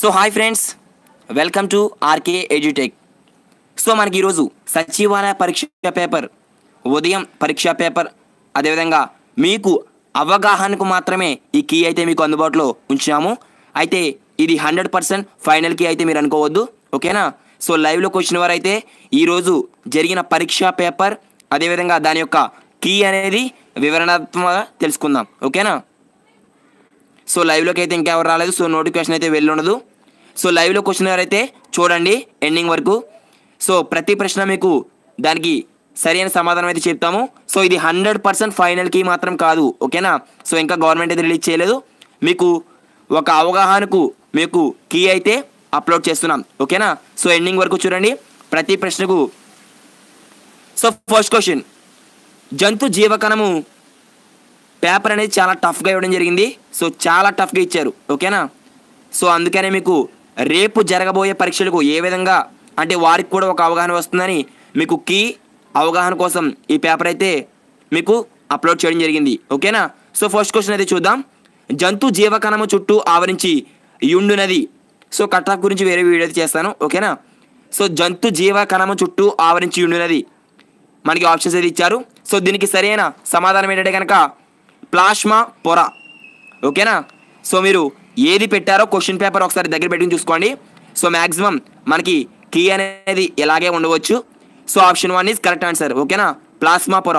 So hi friends welcome to RK Edutech so మనకి ఈరోజు సచివాలయ పరీక్ష పేపర్ ఉదయం పరీక్ష పేపర్ అదేవిధంగా మీకు అవగాహనకు మాత్రమే ఈ కీ అయితే మీకు అందుబాటులో ఉంచాము అయితే ఇది హండ్రెడ్ పర్సెంట్ ఫైనల్ కీ అయితే మీరు అనుకోవద్దు ఓకేనా సో లైవ్లోకి వచ్చిన వారైతే ఈరోజు జరిగిన పరీక్ష పేపర్ అదేవిధంగా దాని యొక్క కీ అనేది వివరణాత్మకంగా తెలుసుకుందాం ఓకేనా సో లైవ్లోకి అయితే ఇంకెవరు రాలేదు సో నోటిఫికేషన్ అయితే వెళ్ళి ఉండదు సో లైవ్లోకి వచ్చిన వారైతే చూడండి ఎండింగ్ వరకు సో ప్రతి ప్రశ్న మీకు దానికి సరైన సమాధానం అయితే చెప్తాము సో ఇది హండ్రెడ్ పర్సెంట్ ఫైనల్కి మాత్రం కాదు ఓకేనా సో ఇంకా గవర్నమెంట్ అయితే రిలీజ్ చేయలేదు మీకు ఒక అవగాహనకు మీకు కీ అయితే అప్లోడ్ చేస్తున్నాం ఓకేనా సో ఎండింగ్ వరకు చూడండి ప్రతి ప్రశ్నకు సో ఫస్ట్ క్వశ్చన్ జంతు జీవకణము పేపర్ అనేది చాలా టఫ్గా ఇవ్వడం జరిగింది సో చాలా టఫ్గా ఇచ్చారు ఓకేనా సో అందుకనే మీకు రేపు జరగబోయే పరీక్షలకు ఏ విధంగా అంటే వారికి కూడా ఒక అవగాహన వస్తుందని మీకు కీ అవగాహన కోసం ఈ పేపర్ అయితే మీకు అప్లోడ్ చేయడం జరిగింది ఓకేనా సో ఫస్ట్ క్వశ్చన్ అయితే చూద్దాం జంతు జీవకణము చుట్టూ ఆవరించి యుండునది సో కట్ ఆఫ్ గురించి వేరే వీడియో అయితే చేస్తాను ఓకేనా సో జంతు జీవకణము చుట్టూ ఆవరించి యుండునది మనకి ఆప్షన్స్ అయితే ఇచ్చారు సో దీనికి సరైన సమాధానం ఏంటంటే కనుక ప్లాస్మా పొర ఓకేనా సో మీరు ఏది పెట్టారో క్వశ్చన్ పేపర్ ఒకసారి దగ్గర పెట్టుకుని చూసుకోండి సో మ్యాక్సిమం మనకి కీ అనేది ఇలాగే ఉండవచ్చు so option one is correct answer ఓకేనా ప్లాస్మా పొర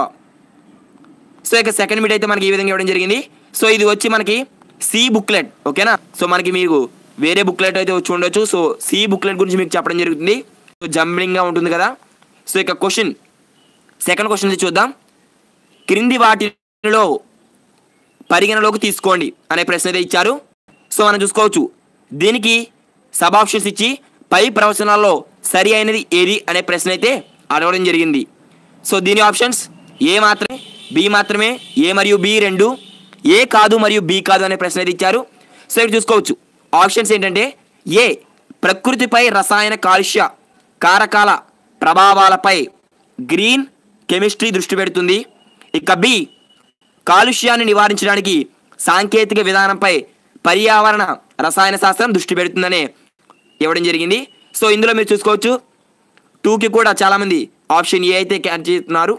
సో ఇక సెకండ్ మీట్ అయితే మనకి ఈ విధంగా ఇవ్వడం జరిగింది సో ఇది వచ్చి మనకి సి బుక్లెట్ ఓకేనా సో మనకి మీకు వేరే బుక్లెట్ అయితే వచ్చి ఉండొచ్చు సో సి బుక్లెట్ గురించి మీకు చెప్పడం జరుగుతుంది సో జంబ్లింగ్గా ఉంటుంది కదా సో ఇక క్వశ్చన్ సెకండ్ క్వశ్చన్ చూద్దాం క్రింది వాటిలో పరిగణలోకి తీసుకోండి అనే ప్రశ్న అయితే ఇచ్చారు సో మనం చూసుకోవచ్చు దీనికి సబ్ ఆప్షన్స్ ఇచ్చి పై ప్రవచనాల్లో సరి అయినది ఏది అనే ప్రశ్న అయితే అడగడం జరిగింది సో దీని ఆప్షన్స్ ఏ మాత్రమే బి మాత్రమే ఏ మరియు బి రెండు ఏ కాదు మరియు బి కాదు అనే ప్రశ్న అయితే ఇచ్చారు సో ఇక్కడ చూసుకోవచ్చు ఆప్షన్స్ ఏంటంటే ఏ ప్రకృతిపై రసాయన కాలుష్య కారకాల ప్రభావాలపై గ్రీన్ కెమిస్ట్రీ దృష్టి పెడుతుంది ఇక బి కాలుష్యాన్ని నివారించడానికి సాంకేతిక విధానంపై పర్యావరణ రసాయన శాస్త్రం దృష్టి పెడుతుందనే ఇవ్వడం జరిగింది సో ఇందులో మీరు చూసుకోవచ్చు టూకి కూడా చాలామంది ఆప్షన్ ఏ అయితే క్యాచ్ చేస్తున్నారు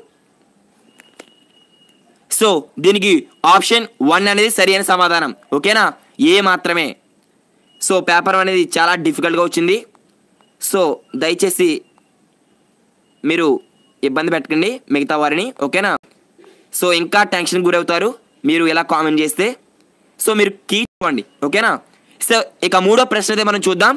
సో దీనికి ఆప్షన్ వన్ అనేది సరైన సమాధానం ఓకేనా ఏ మాత్రమే సో పేపర్ అనేది చాలా డిఫికల్ట్గా వచ్చింది సో దయచేసి మీరు ఇబ్బంది పెట్టకండి మిగతా వారిని ఓకేనా సో ఇంకా టెన్షన్ గురవుతారు మీరు ఇలా కామెంట్ చేస్తే సో మీరు కీ చూడండి ఓకేనా సో ఇక మూడో ప్రశ్న అయితే మనం చూద్దాం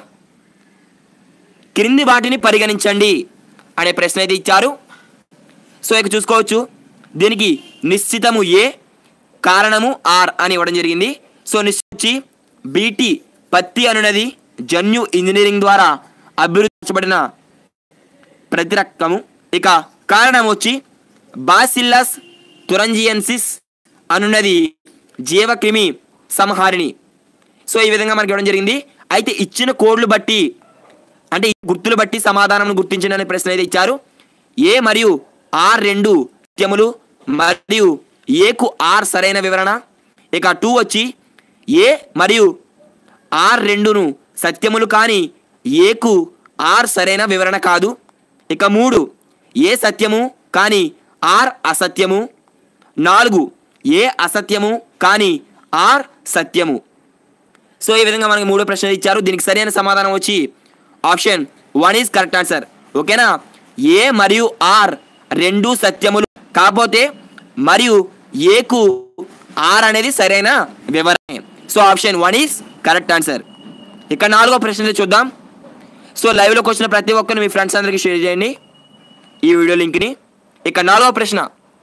క్రింది వాటిని పరిగణించండి అనే ప్రశ్న అయితే ఇచ్చారు సో ఇక చూసుకోవచ్చు దీనికి నిశ్చితము ఏ కారణము ఆర్ అని ఇవ్వడం జరిగింది సో నిశ్చితి బీటీ పత్తి అనునది జన్యు ఇంజనీరింగ్ ద్వారా అభివృద్ధించబడిన ప్రతిరకము ఇక కారణం వచ్చి బాసిల్లస్ తురంజియన్సిస్ అనున్నది జీవక్రిమి సంహారిణి సో ఈ విధంగా మనకి ఇవ్వడం జరిగింది అయితే ఇచ్చిన కోడ్లు బట్టి అంటే ఈ గుర్తులు బట్టి సమాధానం గుర్తించండి అనే ప్రశ్న అయితే ఇచ్చారు ఏ మరియు ఆర్ రెండు సత్యములు మరియు ఏకు ఆర్ సరైన వివరణ ఇక టూ వచ్చి ఏ మరియు ఆర్ రెండును సత్యములు కానీ ఏకు ఆర్ సరైన వివరణ కాదు ఇక మూడు ఏ సత్యము కానీ ఆర్ అసత్యము నాలుగు ఏ అసత్యము కానీ ఆర్ సత్యము సో ఈ విధంగా మనకి మూడో ప్రశ్నలు ఇచ్చారు దీనికి సరైన సమాధానం వచ్చి option one is correct answer ఓకేనా ఏ మరియు ఆర్ రెండు సత్యములు కాకపోతే మరియు ఏకు ఆర్ అనేది సరైన వివరణ so option one is correct answer ఇక నాలుగో ప్రశ్న చూద్దాం సో లైవ్లోకి వచ్చిన ప్రతి ఒక్కరిని మీ ఫ్రెండ్స్ అందరికీ షేర్ చేయండి ఈ వీడియో లింక్ని ఇక నాలుగో ప్రశ్న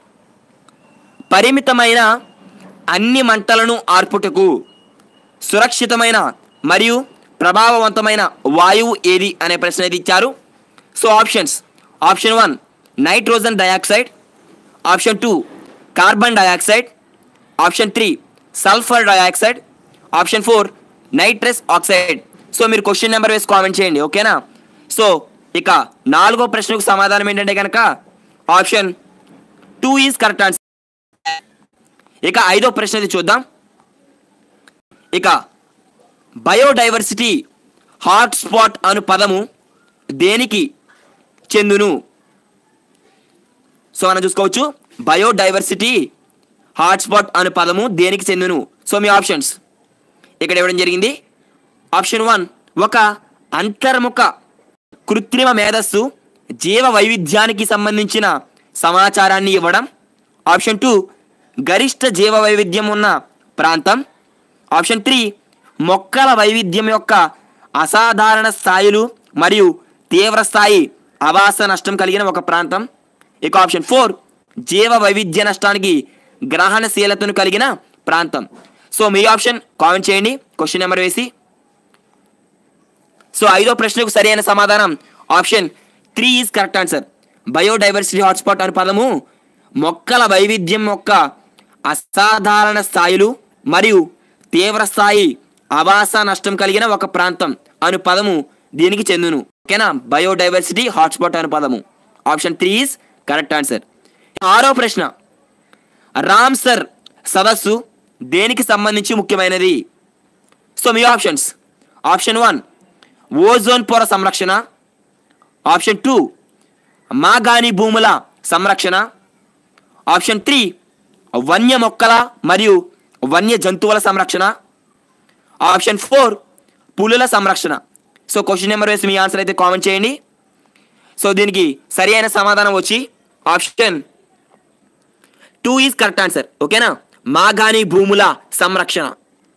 పరిమితమైన అన్ని మంటలను ఆర్పుటకు సురక్షితమైన మరియు ప్రభావవంతమైన వాయువు ఏది అనే ప్రశ్న అయితే ఇచ్చారు so options option one nitrogen dioxide option two carbon dioxide option three sulphur dioxide option four nitrous oxide so మీరు క్వశ్చన్ నెంబర్ వేసి కామెంట్ చేయండి ఓకేనా సో ఇక నాలుగో ప్రశ్నకు సమాధానం ఏంటంటే కనుక option two is correct answer ఇక ఐదో ప్రశ్న అయితే చూద్దాం ఇక బయోడైవర్సిటీ హాట్ స్పాట్ అను పదము దేనికి చెందును సో మనం చూసుకోవచ్చు బయోడైవర్సిటీ హాట్స్పాట్ అనే పదము దేనికి చెందును సో మీ ఆప్షన్స్ ఇక్కడ ఇవ్వడం జరిగింది ఆప్షన్ వన్ ఒక అంతర్ముఖ కృత్రిమ మేధస్సు జీవ వైవిధ్యానికి సంబంధించిన సమాచారాన్ని ఇవ్వడం ఆప్షన్ టూ గరిష్ట జీవ వైవిధ్యం ఉన్న ప్రాంతం ఆప్షన్ త్రీ మొక్కల వైవిధ్యం యొక్క అసాధారణ స్థాయిలు మరియు తీవ్ర స్థాయి ఆవాస నష్టం కలిగిన ఒక ప్రాంతం ఇక ఆప్షన్ ఫోర్ జీవ వైవిధ్య నష్టానికి గ్రహణశీలతను కలిగిన ప్రాంతం సో మీ ఆప్షన్ కామెంట్ చేయండి క్వశ్చన్ నెంబర్ వేసి సో ఐదో ప్రశ్నకు సరైన సమాధానం option three is correct answer biodiversity hotspot అనే పదము మొక్కల వైవిధ్యం యొక్క అసాధారణ స్థాయిలు మరియు తీవ్ర స్థాయి ఆవాస నష్టం కలిగిన ఒక ప్రాంతం అను పదము దీనికి చెందును ఓకేనా బయోడైవర్సిటీ హాట్స్పాట్ అనే పదము option three is correct answer ఆరో ప్రశ్న రామ్సర్ సదస్సు దేనికి సంబంధించి ముఖ్యమైనది సో మీ ఆప్షన్స్ ఆప్షన్ వన్ ఓజోన్ పొర సంరక్షణ ఆప్షన్ టూ మాగాని భూముల సంరక్షణ ఆప్షన్ త్రీ వన్య మొక్కల మరియు వన్య జంతువుల సంరక్షణ ఆప్షన్ ఫోర్ పులుల సంరక్షణ సో క్వశ్చన్ నెంబర్ వేసి మీ ఆన్సర్ అయితే కామెంట్ చేయండి సో దీనికి సరి అయిన సమాధానం వచ్చి option two is correct answer ఓకేనా మాగాని భూముల సంరక్షణ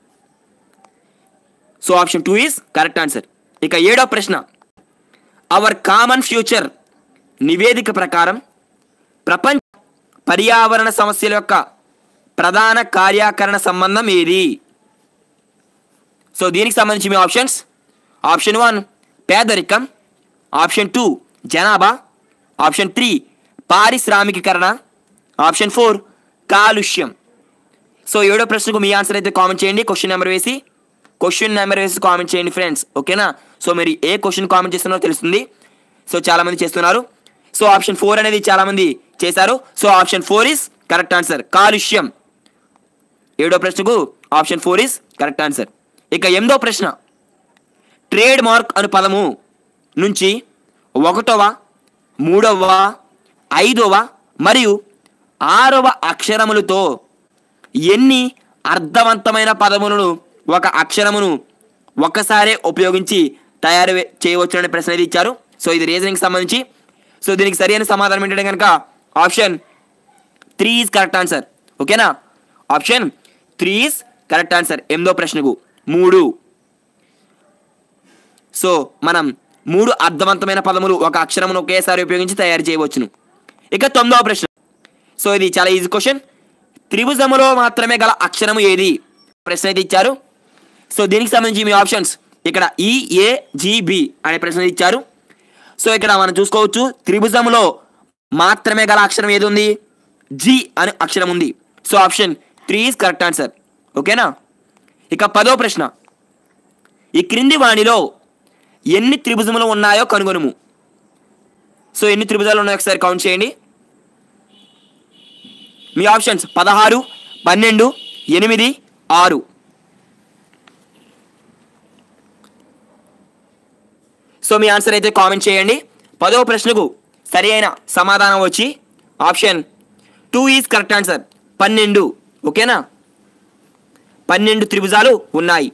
so option two is correct answer ఇక ఏడో ప్రశ్న అవర్ కామన్ ఫ్యూచర్ నివేదిక ప్రకారం ప్రపంచ పర్యావరణ సమస్యల యొక్క ప్రధాన కార్యాకరణ సంబంధం ఏది సో దీనికి సంబంధించి మీ ఆప్షన్స్ ఆప్షన్ వన్ పేదరికం ఆప్షన్ టూ జనాభా ఆప్షన్ త్రీ పారిశ్రామికీకరణ ఆప్షన్ ఫోర్ కాలుష్యం సో ఏడో ప్రశ్నకు మీ ఆన్సర్ అయితే కామెంట్ చేయండి క్వశ్చన్ నెంబర్ వేసి క్వశ్చన్ నెంబర్ వేసి కామెంట్ చేయండి ఫ్రెండ్స్ ఓకేనా సో మీరు ఏ క్వశ్చన్ కామెంట్ చేస్తున్నారో తెలుస్తుంది సో చాలామంది చేస్తున్నారు సో ఆప్షన్ ఫోర్ అనేది చాలామంది చేశారు so option four is correct answer కాలుష్యం ఏడో ప్రశ్నకు option four is correct answer ఇక ఎనిమిదో ప్రశ్న ట్రేడ్ మార్క్ అను పదము నుంచి ఒకటవ మూడవ ఐదవ మరియు ఆరవ అక్షరములతో ఎన్ని అర్థవంతమైన పదములను ఒక అక్షరమును ఒక్కసారే ఉపయోగించి తయారు చేయవచ్చు అనే ప్రశ్న అయితే ఇచ్చారు సో ఇది రీజనింగ్ సంబంధించి సో దీనికి సరైన సమాధానం ఏంటంటే కనుక option three is correct answer ఓకేనా option three is correct answer ఎనిమిదో ప్రశ్నకు మూడు సో మనం మూడు అర్థవంతమైన పదములు ఒక అక్షరమును ఒకేసారి ఉపయోగించి తయారు చేయవచ్చును ఇక తొమ్మిదవ ప్రశ్న సో ఇది చాలా ఈజీ క్వశ్చన్ త్రిభుజములో మాత్రమే గల అక్షరము ఏది ప్రశ్న అయితే ఇచ్చారు సో దీనికి సంబంధించి మీ ఆప్షన్స్ ఇక్కడ ఈఏజిబి అనే ప్రశ్న ఇచ్చారు సో ఇక్కడ మనం చూసుకోవచ్చు త్రిభుజములో మాత్రమే గల అక్షరం ఏది ఉంది జి అనే అక్షరం ఉంది so option three is correct answer ఓకేనా ఇక పదో ప్రశ్న ఈ క్రింది వాణిలో ఎన్ని త్రిభుజములు ఉన్నాయో కనుగొనుము సో ఎన్ని త్రిభుజాలు ఉన్నాయో ఒకసారి కౌంట్ చేయండి మీ ఆప్షన్స్ పదహారు పన్నెండు ఎనిమిది ఆరు సో మీ ఆన్సర్ అయితే కామెంట్ చేయండి పదవ ప్రశ్నకు సరి అయిన సమాధానం వచ్చి option two is correct answer పన్నెండు ఓకేనా పన్నెండు త్రిభుజాలు ఉన్నాయి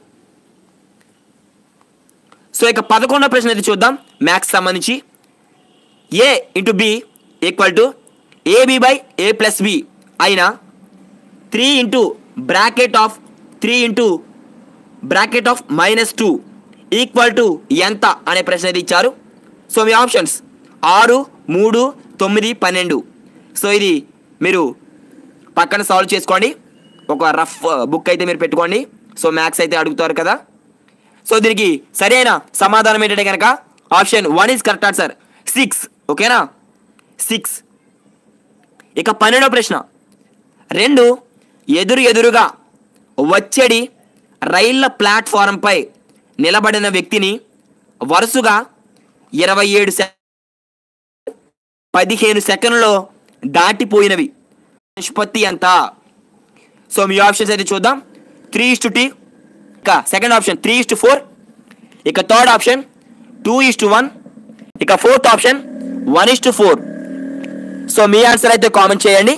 సో ఇక పదకొండవ ప్రశ్న అయితే చూద్దాం మ్యాథ్స్ సంబంధించి A into B equal to AB by A plus B అయినా three into bracket of three into bracket of minus two equal to ఎంత అనే ప్రశ్న అయితే ఇచ్చారు సో మీ ఆప్షన్స్ ఆరు మూడు తొమ్మిది పన్నెండు సో ఇది మీరు పక్కన సాల్వ్ చేసుకోండి ఒక రఫ్ బుక్ అయితే మీరు పెట్టుకోండి సో మ్యాథ్స్ అయితే అడుగుతారు కదా సో దీనికి సరైన సమాధానం ఏంటంటే కనుక option one is correct answer six ఓకేనా సిక్స్ ఇక పన్నెండో ప్రశ్న రెండు ఎదురు ఎదురుగా వచ్చడి రైళ్ల ప్లాట్ఫారంపై నిలబడిన వ్యక్తిని వరుసగా ఇరవై ఏడు సె పదిహేను సెకండ్లలో దాటిపోయినవి నిష్పత్తి ఎంత సో మీ ఆప్షన్స్ అయితే చూద్దాం త్రీ ఇస్ టు టీ ఇంకా second option three is to four ఇక third option two is to one ఇక fourth option one is to four so మీ ఆన్సర్ అయితే కామెంట్ చేయండి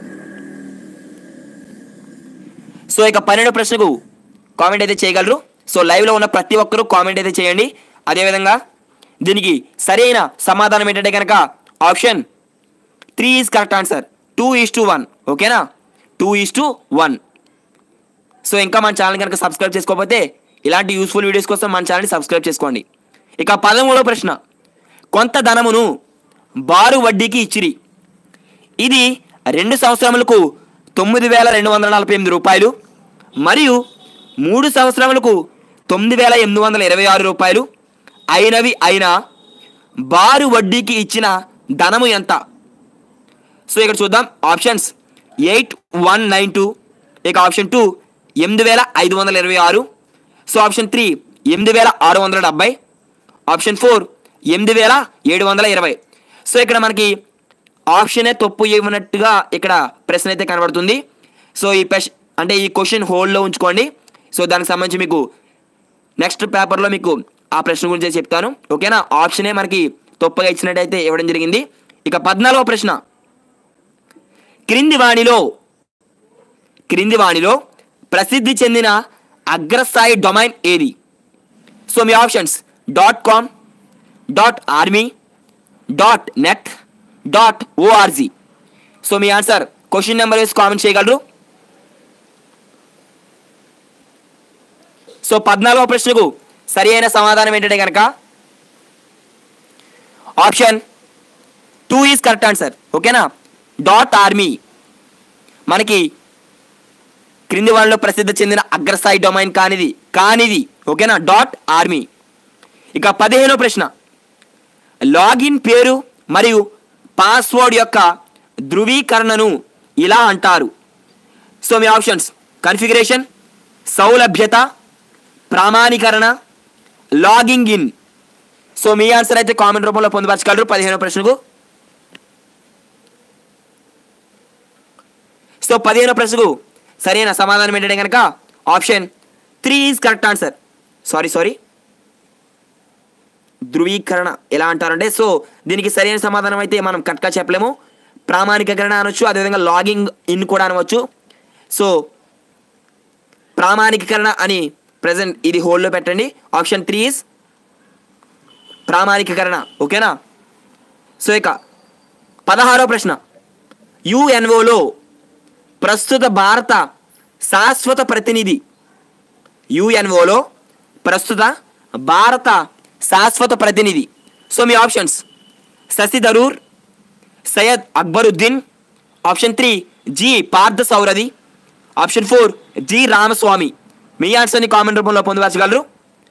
సో ఇక పన్నెండు ప్రశ్నకు కామెంట్ అయితే చేయగలరు సో లైవ్లో ఉన్న ప్రతి ఒక్కరూ కామెంట్ అయితే చేయండి అదేవిధంగా దీనికి సరైన సమాధానం ఏంటంటే కనుక option three is correct answer two is to one ఓకేనా two is to one so ఇంకా మన ఛానల్ కనుక సబ్స్క్రైబ్ చేసుకోకపోతే ఇలాంటి యూస్ఫుల్ వీడియోస్ కోసం మన ఛానల్ని సబ్స్క్రైబ్ చేసుకోండి ఇక పదమూడో ప్రశ్న కొంత ధనమును బారు వడ్డీకి ఇచ్చిరి ఇది రెండు సంవత్సరములకు తొమ్మిది వేల రెండు వందల నలభై ఎనిమిది రూపాయలు మరియు మూడు సంవత్సరములకు తొమ్మిది వేల ఎనిమిది వందల ఇరవై ఆరు రూపాయలు అయినవి అయినా బారు వడ్డీకి ఇచ్చిన ధనము ఎంత సో ఇక్కడ చూద్దాం options eight one nine two ఇక ఆప్షన్ టూ ఎనిమిది వేల ఐదు వందల ఇరవై ఆరు సో ఆప్షన్ త్రీ ఎనిమిది వేల ఆరు వందల డెబ్బై ఆప్షన్ ఫోర్ ఎనిమిది వేల ఏడు వందల ఇరవై సో ఇక్కడ మనకి ఆప్షనే తప్పు ఇవ్వనట్టుగా ఇక్కడ ప్రశ్న అయితే కనబడుతుంది సో ఈ ప్రశ్న అంటే ఈ క్వశ్చన్ హోల్డ్లో ఉంచుకోండి సో దానికి సంబంధించి మీకు నెక్స్ట్ పేపర్లో మీకు ఆ ప్రశ్న గురించి చెప్తాను ఓకేనా ఆప్షనే మనకి తప్పుగా ఇచ్చినట్టయితే ఇవ్వడం జరిగింది ఇక పద్నాలుగో ప్రశ్న క్రింది వాణిలో క్రింది వాణిలో ప్రసిద్ధి చెందిన అగ్రస్థాయి డొమైన్ ఏది సో మీ options dot com dot army dot net dot ORG so మీ ఆన్సర్ క్వశ్చన్ నెంబర్ వేసి కామెంట్ చేయగలరు సో పద్నాలుగో ప్రశ్నకు సరి అయిన సమాధానం ఏంటంటే కనుక option two is correct answer ఓకేనా డాట్ ఆర్మీ మనకి క్రింది వాళ్ళలో ప్రసిద్ధి చెందిన అగ్రస్థాయి డొమైన్ కానిది కానిది ఓకేనా డాట్ ఆర్మీ ఇక పదిహేనో ప్రశ్న లాగిన్ పేరు మరియు పాస్వర్డ్ యొక్క ధృవీకరణను ఇలా అంటారు సో మీ ఆప్షన్స్ కన్ఫిగరేషన్ సౌలభ్యత ప్రామాణీకరణ లాగింగ్ ఇన్ సో మీ ఆన్సర్ అయితే కామెంట్ రూపంలో పొందుపరచగలరు పదిహేనో ప్రశ్నకు సో పదిహేనో ప్రశ్నకు సరైన సమాధానం ఏంటంటే కనుక option three is correct answer sorry sorry ధృవీకరణ ఎలా అంటారంటే సో దీనికి సరైన సమాధానం అయితే మనం కరెక్ట్గా చెప్పలేము ప్రామాణికరణ అనొచ్చు అదేవిధంగా లాగింగ్ ఇన్ కూడా అనవచ్చు సో ప్రామాణికరణ అని ప్రజెంట్ ఇది హోల్డ్లో పెట్టండి ఆప్షన్ త్రీ ఈజ్ ప్రామాణికరణ ఓకేనా సో ఇక పదహారో ప్రశ్న యుఎన్ఓలో ప్రస్తుత భారత శాశ్వత ప్రతినిధి యుఎన్ఓలో ప్రస్తుత భారత శాశ్వత ప్రతినిధి సో మీ options Shashi Tharoor Syed Akbaruddin option three G Partha Sarathy option four G Ramaswamy మీ ఆన్సర్ని కామెంట్ రూపంలో పొందుపరచగలరు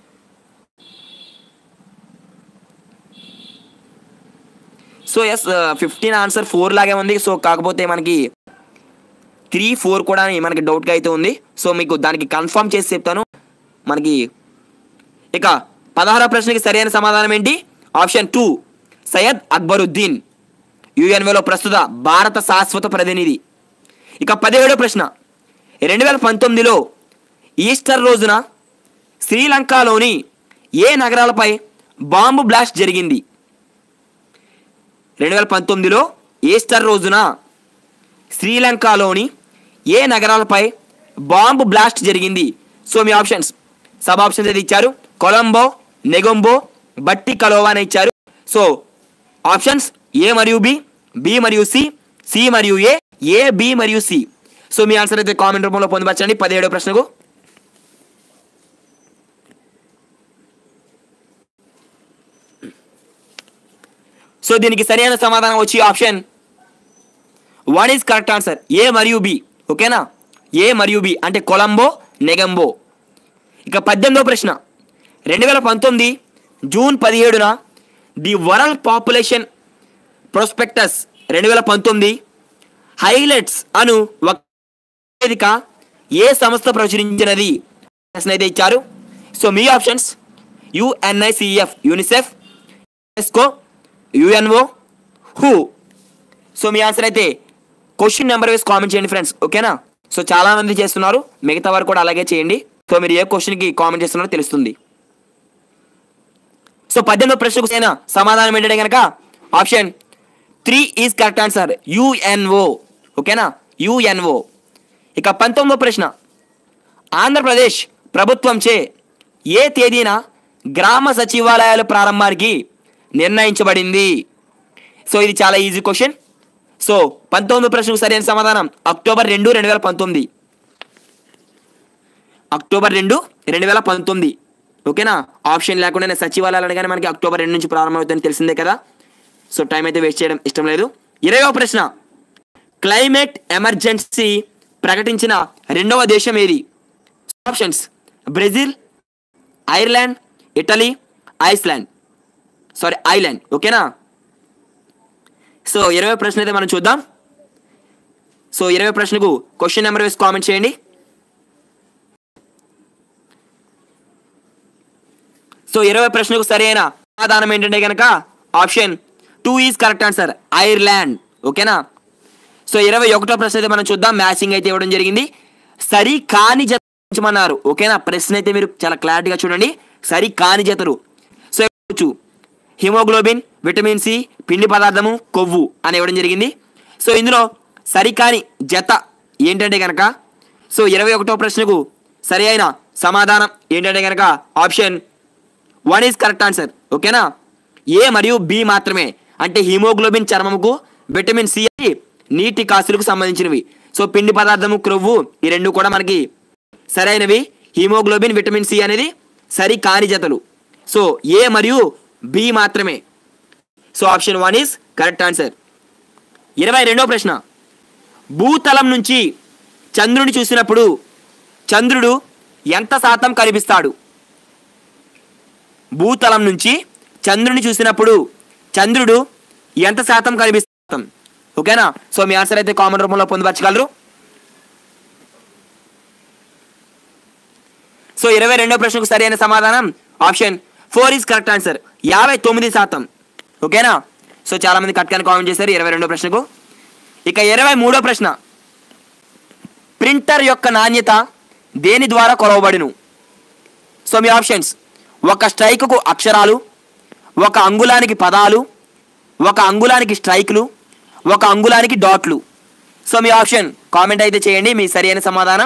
so S fifteen answer four లాగే ఉంది సో కాకపోతే మనకి త్రీ ఫోర్ కూడా అని మనకి డౌట్గా అయితే ఉంది సో మీకు దానికి కన్ఫర్మ్ చేసి చెప్తాను మనకి ఇక పదహారో ప్రశ్నకి సరైన సమాధానం ఏంటి ఆప్షన్ టూ సయ్యద్ అక్బరుద్దీన్ యుఎన్ఏలో ప్రస్తుత భారత శాశ్వత ప్రతినిధి ఇక పదిహేడో ప్రశ్న రెండు వేల పంతొమ్మిదిలో ఈస్టర్ రోజున శ్రీలంకలోని ఏ నగరాలపై బాంబు బ్లాస్ట్ జరిగింది రెండు వేల పంతొమ్మిదిలో ఈస్టర్ రోజున శ్రీలంకలోని ఏ నగరాలపై బాంబు బ్లాస్ట్ జరిగింది సో మీ ఆప్షన్స్ సబ్ ఆప్షన్స్ అయితే ఇచ్చారు కొలంబో నెగొంబో బట్టి కలోవా అని ఇచ్చారు సో ఆప్షన్స్ ఏ మరియు బి బి మరియు సి సి మరియు ఏ ఏ బి మరియు సి సో మీ ఆన్సర్ అయితే కామెంట్ రూపంలో పొందుపరచండి పదిహేడో ప్రశ్నకు సో దీనికి సరైన సమాధానం వచ్చి option one is correct answer A మరియు బి ఓకేనా ఏ మరియు బి అంటే కొలంబో నెగంబో ఇక పద్దెనిమిదో ప్రశ్న రెండు వేల పంతొమ్మిది జూన్ పదిహేడున ది వరల్డ్ పాపులేషన్ ప్రొస్పెక్టస్ రెండు వేల పంతొమ్మిది హైలైట్స్ అను ఒక వేదిక ఏ సంస్థ ప్రచురించినది ప్రశ్న అయితే ఇచ్చారు సో మీ options UNICF UNICEF UNESCO UNO హూ సో మీ ఆన్సర్ అయితే క్వశ్చన్ నెంబర్ వేసి కామెంట్ చేయండి ఫ్రెండ్స్ ఓకేనా సో చాలా మంది చేస్తున్నారు మిగతా వారు కూడా అలాగే చేయండి సో మీరు ఏ క్వశ్చన్కి కామెంట్ చేస్తున్నారో తెలుస్తుంది సో పద్దెనిమిదో ప్రశ్నకు సరైన సమాధానం ఏంటంటే కనుక option three is correct answer UNO ఓకేనా యుఎన్ఓ ఇక పంతొమ్మిదో ప్రశ్న ఆంధ్రప్రదేశ్ ప్రభుత్వంచే ఏ తేదీన గ్రామ సచివాలయాల ప్రారంభానికి నిర్ణయించబడింది సో ఇది చాలా ఈజీ క్వశ్చన్ సో పంతొమ్మిది ప్రశ్నకు సరైన సమాధానం అక్టోబర్ రెండు రెండు వేల పంతొమ్మిది అక్టోబర్ రెండు రెండు వేల పంతొమ్మిది ఓకేనా ఆప్షన్ లేకుండానే సచివాలయాలు అనగానే మనకి అక్టోబర్ రెండు నుంచి ప్రారంభమవుతుందని తెలిసిందే కదా సో టైం అయితే వేస్ట్ చేయడం ఇష్టం లేదు ఇరవై ప్రశ్న క్లైమేట్ ఎమర్జెన్సీ ప్రకటించిన రెండవ దేశం ఏది options Brazil Ireland Italy Iceland sorry island ఓకేనా సో ఇరవై ప్రశ్న అయితే మనం చూద్దాం సో ఇరవై ప్రశ్నకు క్వశ్చన్ నెంబర్ వేసి కామెంట్ చేయండి సో ఇరవై ప్రశ్నకు సరైన సమాధానం ఏంటంటే కనుక option two is correct answer Ireland ఓకేనా సో ఇరవై ఒకటో ప్రశ్న అయితే మనం చూద్దాం మ్యాచింగ్ అయితే ఇవ్వడం జరిగింది సరి కాని జతమన్నారు ఓకేనా ప్రశ్న అయితే మీరు చాలా క్లారిటీగా చూడండి సరి కాని జతలు సో ఇవ్వచ్చు హిమోగ్లోబిన్ విటమిన్ సి పిండి పదార్థము కొవ్వు అని ఇవ్వడం జరిగింది సో ఇందులో సరికాని జత ఏంటంటే కనుక సో ఇరవై ఒకటో ప్రశ్నకు సరి అయిన సమాధానం ఏంటంటే కనుక option one is correct answer ఓకేనా ఏ మరియు బి మాత్రమే అంటే హిమోగ్లోబిన్ చర్మముకు విటమిన్ సి అని నీటి కాసులకు సంబంధించినవి సో పిండి పదార్థము క్రొవ్వు ఈ రెండు కూడా మనకి సరైనవి హిమోగ్లోబిన్ విటమిన్ సి అనేది సరి కాని జతలు సో ఏ మరియు బి మాత్రమే so option one is correct answer ఇరవై రెండో ప్రశ్న భూతలం నుంచి చంద్రుని చూసినప్పుడు చంద్రుడు ఎంత శాతం కనిపిస్తాడు భూతలం నుంచి చంద్రుని చూసినప్పుడు చంద్రుడు ఎంత శాతం కనిపిస్తాం ఓకేనా సో మీ ఆన్సర్ అయితే కామన్ రూపంలో పొందుపరచగలరు సో ఇరవై రెండో ప్రశ్నకు సరైన సమాధానం option four is correct answer యాభై తొమ్మిది శాతం ఓకేనా సో చాలా మంది కట్కాని కామెంట్ చేశారు ఇరవై రెండో ప్రశ్నకు ఇక ఇరవై మూడో ప్రశ్న ప్రింటర్ యొక్క నాణ్యత దేని ద్వారా కొలవబడును సో మీ ఆప్షన్స్ ఒక స్ట్రైక్కు అక్షరాలు ఒక అంగుళానికి పదాలు ఒక అంగుళానికి స్ట్రైక్లు ఒక అంగుళానికి డాట్లు సో మీ ఆప్షన్ కామెంట్ అయితే చేయండి మీ సరైన సమాధానం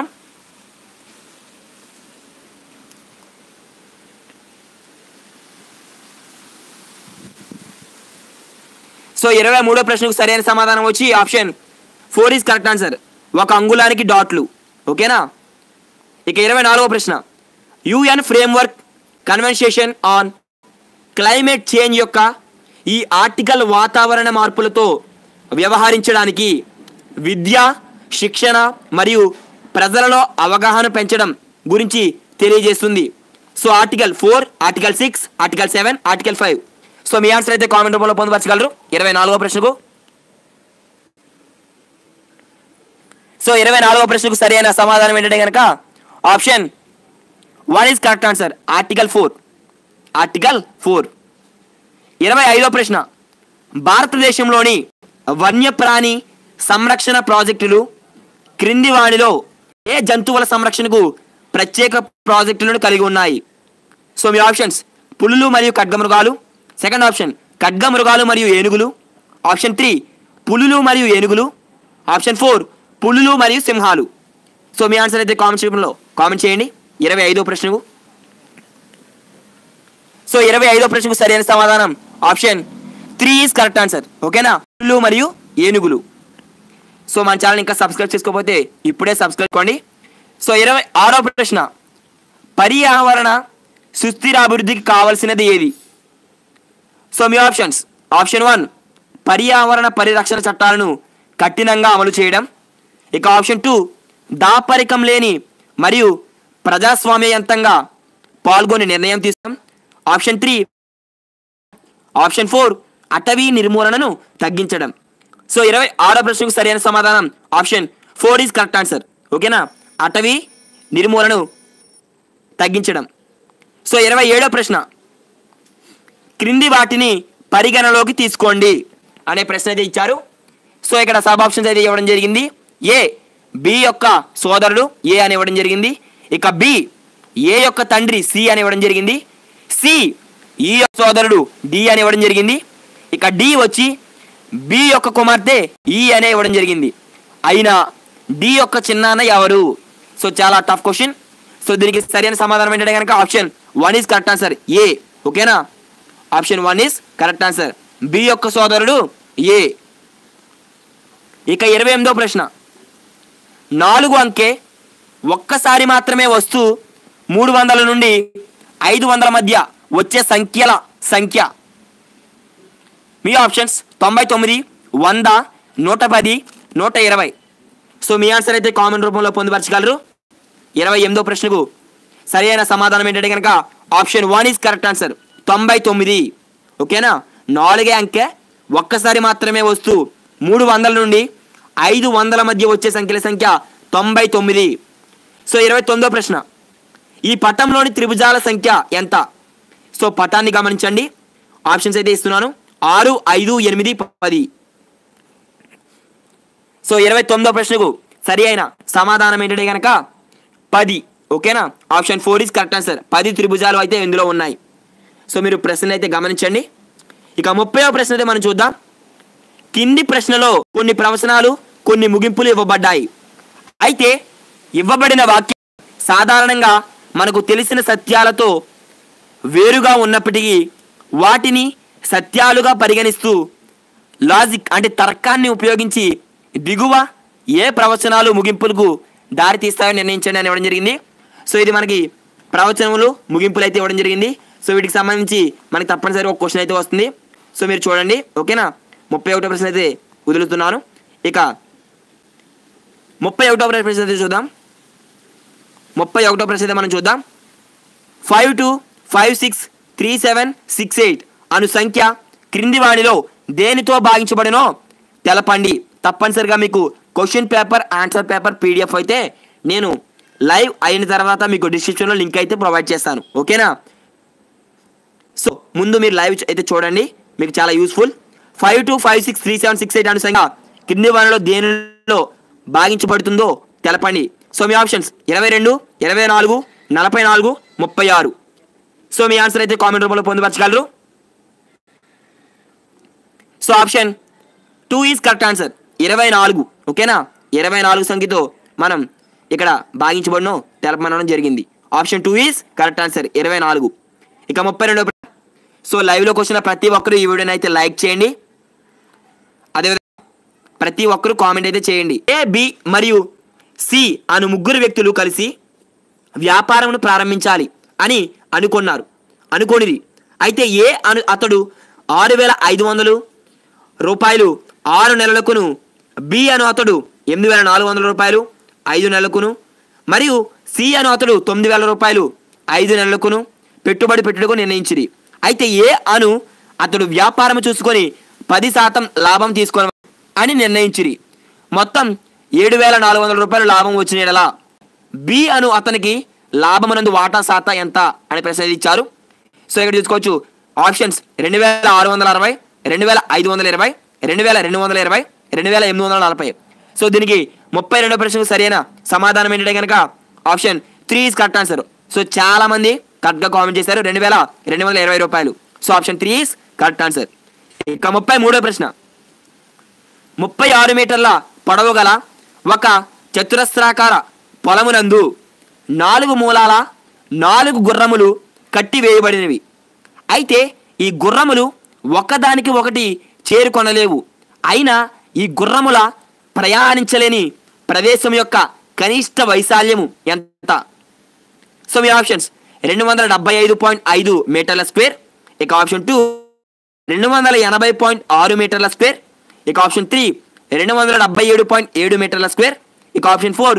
సో ఇరవై మూడో ప్రశ్నకు సరైన సమాధానం వచ్చి option four is correct answer ఒక అంగుళానికి డాట్లు ఓకేనా ఇక ఇరవై నాలుగో ప్రశ్న UN framework convention on climate change యొక్క ఈ ఆర్టికల్ వాతావరణ మార్పులతో వ్యవహరించడానికి విద్య శిక్షణ మరియు ప్రజలలో అవగాహన పెంచడం గురించి తెలియజేస్తుంది so article four article six article seven article five so మీ ఆన్సర్ అయితే కామెంట్ రూపంలో పొందుపరచగలరు ఇరవై నాలుగో ప్రశ్నకు సో ఇరవై నాలుగో ప్రశ్నకు సరైన సమాధానం ఏంటంటే కనుక option one is correct answer article four article four ఇరవై ఐదో ప్రశ్న భారతదేశంలోని వన్యప్రాణి సంరక్షణ ప్రాజెక్టులు క్రింది వాణిలో ఏ జంతువుల సంరక్షణకు ప్రత్యేక ప్రాజెక్టులను కలిగి ఉన్నాయి సో మీ ఆప్షన్స్ పులులు మరియు ఖడ్గమృగాలు సెకండ్ ఆప్షన్ ఖడ్గమృగాలు మరియు ఏనుగులు ఆప్షన్ త్రీ పులులు మరియు ఏనుగులు ఆప్షన్ ఫోర్ పులులు మరియు సింహాలు సో మీ ఆన్సర్ అయితే కామెంట్ రూపంలో కామెంట్ చేయండి ఇరవై ఐదో ప్రశ్నకు సో ఇరవై ఐదో ప్రశ్నకు సరైన సమాధానం option three is correct answer ఓకేనా పులులు మరియు ఏనుగులు సో మన ఛానల్ ఇంకా సబ్స్క్రైబ్ చేసుకోకపోతే ఇప్పుడే సబ్స్క్రైబ్ చేసుకోండి సో ఇరవై ఆరో ప్రశ్న పర్యావరణ సుస్థిర అభివృద్ధికి కావలసినది ఏది సో మీ ఆప్షన్స్ ఆప్షన్ వన్ పర్యావరణ పరిరక్షణ చట్టాలను కఠినంగా అమలు చేయడం ఇక ఆప్షన్ టూ దాపరికం లేని మరియు ప్రజాస్వామ్యయంతంగా పాల్గొని నిర్ణయం తీసుకోవడం ఆప్షన్ త్రీ ఆప్షన్ ఫోర్ అటవీ నిర్మూలనను తగ్గించడం సో ఇరవై ఆరో ప్రశ్నకు సరైన సమాధానం option four is correct answer ఓకేనా అటవీ నిర్మూలనను తగ్గించడం సో ఇరవై ఏడో ప్రశ్న క్రింది వాటిని పరిగణలోకి తీసుకోండి అనే ప్రశ్న అయితే ఇచ్చారు సో ఇక్కడ సబ్ ఆప్షన్స్ అయితే ఇవ్వడం జరిగింది ఏ బి యొక్క సోదరుడు ఏ అని ఇవ్వడం జరిగింది ఇక బి ఏ యొక్క తండ్రి సి అని ఇవ్వడం జరిగింది సి ఈ యొక్క సోదరుడు డి అని ఇవ్వడం జరిగింది ఇక డి వచ్చి బి యొక్క కుమార్తె ఈ అనే ఇవ్వడం జరిగింది అయినా డి యొక్క చిన్నాన్న ఎవరు సో చాలా టఫ్ క్వశ్చన్ సో దీనికి సరైన సమాధానం ఏంటంటే కనుక option one is correct answer A ఓకేనా option one is correct answer B యొక్క సోదరుడు ఏ ఇక ఇరవై ఎనిమిదో ప్రశ్న నాలుగు అంకె ఒక్కసారి మాత్రమే వస్తూ మూడు వందల నుండి ఐదు వందల మధ్య వచ్చే సంఖ్యల సంఖ్య మీ ఆప్షన్స్ తొంభై తొమ్మిది వంద నూట పది నూట ఇరవై సో మీ ఆన్సర్ అయితే కామెంట్ రూపంలో పొందుపరచగలరు ఇరవై ఎనిమిదో ప్రశ్నకు సరైన సమాధానం ఏంటంటే కనుక option one is correct answer తొంభై తొమ్మిది ఓకేనా నాలుగే అంకె ఒక్కసారి మాత్రమే వస్తూ మూడు వందల నుండి ఐదు వందల మధ్య వచ్చే సంఖ్యల సంఖ్య తొంభై తొమ్మిది సో ఇరవై తొమ్మిదో ప్రశ్న ఈ పటంలోని త్రిభుజాల సంఖ్య ఎంత సో పటాన్ని గమనించండి ఆప్షన్స్ అయితే ఇస్తున్నాను ఆరు ఐదు ఎనిమిది పది సో ఇరవై తొమ్మిదో ప్రశ్నకు సరి అయిన సమాధానం ఏంటంటే కనుక పది ఓకేనా option four is correct answer పది త్రిభుజాలు అయితే ఇందులో ఉన్నాయి సో మీరు ప్రశ్న అయితే గమనించండి ఇక ముప్పైవ ప్రశ్న అయితే మనం చూద్దాం కింది ప్రశ్నలో కొన్ని ప్రవచనాలు కొన్ని ముగింపులు ఇవ్వబడ్డాయి అయితే ఇవ్వబడిన వాక్యం సాధారణంగా మనకు తెలిసిన సత్యాలతో వేరుగా ఉన్నప్పటికీ వాటిని సత్యాలుగా పరిగణిస్తూ లాజిక్ అంటే తర్కాన్ని ఉపయోగించి దిగువ ఏ ప్రవచనాలు ముగింపులకు దారి తీస్తాయో నిర్ణయించండి అని ఇవ్వడం జరిగింది సో ఇది మనకి ప్రవచనములు ముగింపులు అయితే ఇవ్వడం జరిగింది సో వీటికి సంబంధించి మనకి తప్పనిసరి ఒక క్వశ్చన్ అయితే వస్తుంది సో మీరు చూడండి ఓకేనా ముప్పై ఒకటో ప్రశ్న అయితే వదులుతున్నాను ఇక ముప్పై ఒకటో ప్రశ్న అయితే చూద్దాం ముప్పై ఒకటో ప్రశ్న అయితే మనం చూద్దాం five two five six three seven six eight అను సంఖ్య క్రింది వాణిలో దేనితో భాగించబడినో తెలపండి తప్పనిసరిగా మీకు question paper answer paper PDF అయితే నేను లైవ్ అయిన తర్వాత మీకు డిస్క్రిప్షన్లో లింక్ అయితే ప్రొవైడ్ చేస్తాను ఓకేనా సో ముందు మీరు లైవ్ అయితే చూడండి మీకు చాలా useful five two five six three seven six eight అను సంఖ్య కింది వాణిలో దేనిలో భాగించబడుతుందో తెలపండి సో మీ ఆప్షన్స్ ఇరవై రెండు ఇరవై నాలుగు నలభై నాలుగు ముప్పై ఆరు సో మీ ఆన్సర్ అయితే కామెంట్ రూపంలో పొందుపరచగలరు so option two is correct answer ఇరవై నాలుగు ఓకేనా ఇరవై నాలుగు సంఖ్యతో మనం ఇక్కడ భాగించబడిన తెలపమనడం జరిగింది option two is correct answer ఇరవై నాలుగు ఇక ముప్పై రెండో ప్రశ్న. సో లైవ్లోకి వచ్చిన ప్రతి ఒక్కరు ఈ వీడియోని అయితే లైక్ చేయండి అదేవిధంగా ప్రతి ఒక్కరు కామెంట్ అయితే చేయండి ఏ బి మరియు సి అను ముగ్గురు వ్యక్తులు కలిసి వ్యాపారమును ప్రారంభించాలి అని అనుకున్నారు అనుకోనిది అయితే ఏ అను అతడు ఆరు వేల ఐదు వందలు రూపాయలు ఆరు నెలలకును బి అను అతడు ఎనిమిది వేల నాలుగు వందల రూపాయలు ఐదు నెలలకును మరియు సి అను అతడు తొమ్మిది వేల రూపాయలు ఐదు నెలలకును పెట్టుబడి పెట్టుటకు నిర్ణయించింది అయితే ఏ అను అతడు వ్యాపారం చూసుకొని పది శాతం లాభం తీసుకోవాలి అని నిర్ణయించిరి మొత్తం ఏడు వేల నాలుగు వందల రూపాయలు లాభం వచ్చిన యెడల బి అను అతనికి లాభమునందు వాటా శాతా ఎంత అని ప్రశ్న ఇచ్చారు సో ఇక్కడ చూసుకోవచ్చు ఆప్షన్స్ రెండు వేల ఆరు వందల అరవై రెండు వేల ఐదు వందల ఇరవై రెండు వేల రెండు వందల ఇరవై రెండు వేల ఎనిమిది వందల నలభై సో దీనికి ముప్పై రెండో ప్రశ్నకు సరైన సమాధానం ఏంటంటే కనుక option three is correct answer so చాలా మంది కరెక్ట్గా కామెంట్ చేశారు రెండు వేల రెండు వందల ఇరవై రూపాయలు so option three is correct answer ఇక ముప్పై మూడో ప్రశ్న ముప్పై ఆరు మీటర్ల పొడవు గల ఒక చతురస్రాకార పొలమునందు నాలుగు మూలాల నాలుగు గుర్రములు కట్టి వేయబడినవి అయితే ఈ గుర్రములు ఒకదానికి ఒకటి చేరుకొనలేవు అయినా ఈ గుర్రముల ప్రయాణించలేని ప్రదేశం యొక్క కనిష్ట వైశాల్యము ఎంత సో మీ ఆప్షన్స్ రెండు వందల డెబ్బై ఐదు పాయింట్ ఐదు మీటర్ల స్క్వేర్ ఇక ఆప్షన్ టూ రెండు వందల ఎనభై పాయింట్ ఆరు మీటర్ల స్క్వేర్ ఇక ఆప్షన్ త్రీ రెండు వందల డెబ్బై ఏడు పాయింట్ ఏడు మీటర్ల స్క్వేర్ ఇక ఆప్షన్ ఫోర్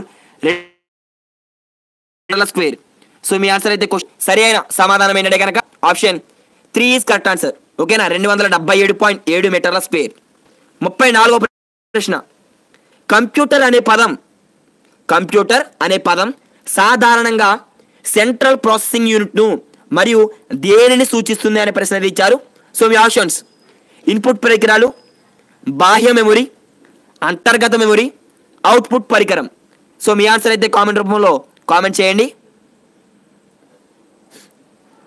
మీటర్ల స్క్వేర్ సో మీ ఆన్సర్ అయితే క్వశ్చన్ సరి అయిన సమాధానం ఏంటంటే కనుక option three is correct answer ఓకేనా రెండు వందల డెబ్బై ఏడు పాయింట్ ఏడు మీటర్ల స్క్వేర్ ముప్పై నాలుగో ప్రశ్న కంప్యూటర్ అనే పదం కంప్యూటర్ అనే పదం సాధారణంగా సెంట్రల్ ప్రాసెసింగ్ యూనిట్ను మరియు దేనిని సూచిస్తుంది అనే ప్రశ్న అయితే ఇచ్చారు సో మీ ఆప్షన్స్ ఇన్పుట్ పరికరాలు బాహ్య మెమొరీ అంతర్గత మెమొరీ అవుట్పుట్ పరికరం సో మీ ఆన్సర్ అయితే కామెంట్ రూపంలో కామెంట్ చేయండి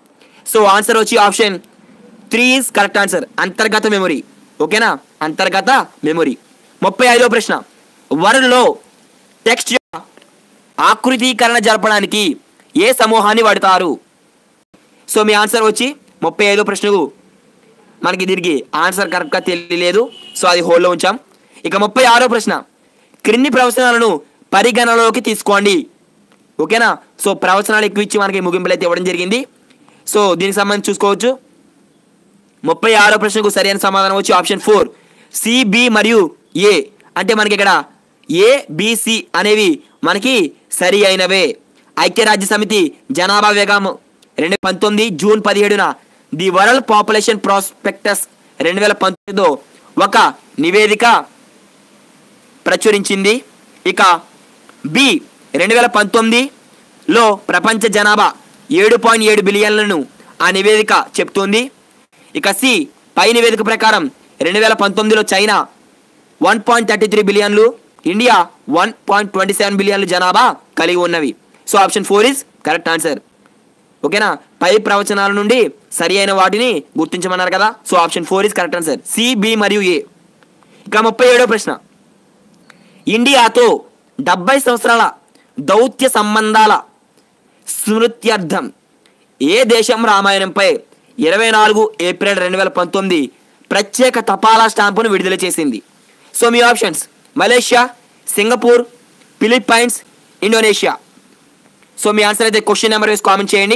సో ఆన్సర్ వచ్చి option three is correct answer అంతర్గత మెమొరీ ఓకేనా అంతర్గత మెమొరీ ముప్పై ఐదో ప్రశ్న వరల్డ్లో టెక్స్ట్ యొక్క ఆకృతీకరణ జరపడానికి ఏ సమూహాన్ని వాడతారు సో మీ ఆన్సర్ వచ్చి ముప్పై ఐదో ప్రశ్నకు మనకి దీనికి ఆన్సర్ కరెక్ట్గా తెలియలేదు సో అది హోల్డ్లో ఉంచాం ఇక ముప్పై ఆరో ప్రశ్న క్రింది ప్రవచనాలను పరిగణలోకి తీసుకోండి ఓకేనా సో ప్రవచనాలు ఎక్కువ ఇచ్చి మనకి ముగింపులు అయితే ఇవ్వడం జరిగింది సో దీనికి సంబంధించి చూసుకోవచ్చు ముప్పై ఆరో ప్రశ్నకు సరైన సమాధానం వచ్చి ఆప్షన్ ఫోర్ సిబి మరియు ఏ అంటే మనకి ఇక్కడ ఏ బిసి అనేవి మనకి సరి అయినవే ఐక్యరాజ్య సమితి జనాభా వేగం రెండు పంతొమ్మిది జూన్ పదిహేడున ది వరల్డ్ పాపులేషన్ ప్రాస్పెక్టస్ రెండు వేల పంతొమ్మిదిలో ఒక నివేదిక ప్రచురించింది ఇక బి రెండు వేల పంతొమ్మిదిలో ప్రపంచ జనాభా ఏడు పాయింట్ ఏడు బిలియన్లను ఆ నివేదిక చెప్తుంది ఇక సి పై నివేదిక ప్రకారం రెండు వేల పంతొమ్మిదిలో China one point thirty three బిలియన్లు India one point twenty seven బిలియన్లు జనాభా కలిగి ఉన్నవి so option four is correct answer ఓకేనా పై ప్రవచనాల నుండి సరి అయిన వాటిని గుర్తించమన్నారు కదా so option four is correct answer C B మరియు ఏ ఇక ముప్పై ఏడో ప్రశ్న ఇండియాతో డెబ్బై సంవత్సరాల దౌత్య సంబంధాల స్మృత్యర్థం ఏ దేశం రామాయణంపై ఇరవై నాలుగు ఏప్రిల్ రెండు వేల పంతొమ్మిది ప్రత్యేక తపాలా స్టాంపును విడుదల చేసింది సో మీ options Malaysia Singapore Philippines Indonesia so మీ ఆన్సర్ అయితే క్వశ్చన్ నెంబర్ వేసి కామెంట్ చేయండి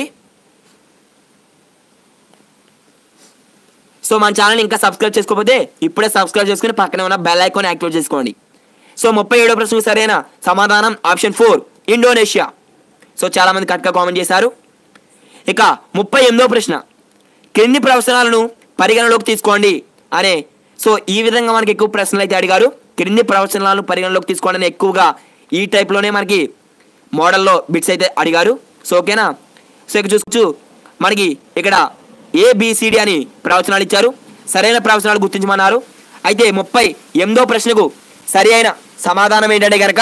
సో మన ఛానల్ ఇంకా సబ్స్క్రైబ్ చేసుకోకపోతే ఇప్పుడే సబ్స్క్రైబ్ చేసుకుని పక్కనే ఉన్న బెల్ ఐకాన్ యాక్టివేట్ చేసుకోండి సో ముప్పై ఏడో ప్రశ్నకు సరైన సమాధానం ఆప్షన్ ఫోర్ ఇండోనేషియా సో చాలా మంది కరెక్ట్గా కామెంట్ చేశారు ఇక ముప్పై ఎనిమిదో ప్రశ్న క్రింది ప్రవచనాలను పరిగణలోకి తీసుకోండి అనే సో ఈ విధంగా మనకి ఎక్కువ ప్రశ్నలు అయితే అడిగారు క్రింది ప్రవచనాలను పరిగణలోకి తీసుకోండి అని ఎక్కువగా ఈ టైప్లోనే మనకి మోడల్లో బిట్స్ అయితే అడిగారు సో ఓకేనా సో ఇక్కడ చూసుకోవచ్చు మనకి ఇక్కడ ఏబిసిడి అని ప్రవచనాలు ఇచ్చారు సరైన ప్రవచనాలు గుర్తించమన్నారు అయితే ముప్పై ఎనిమిదో ప్రశ్నకు సరి అయిన సమాధానం ఏంటంటే కనుక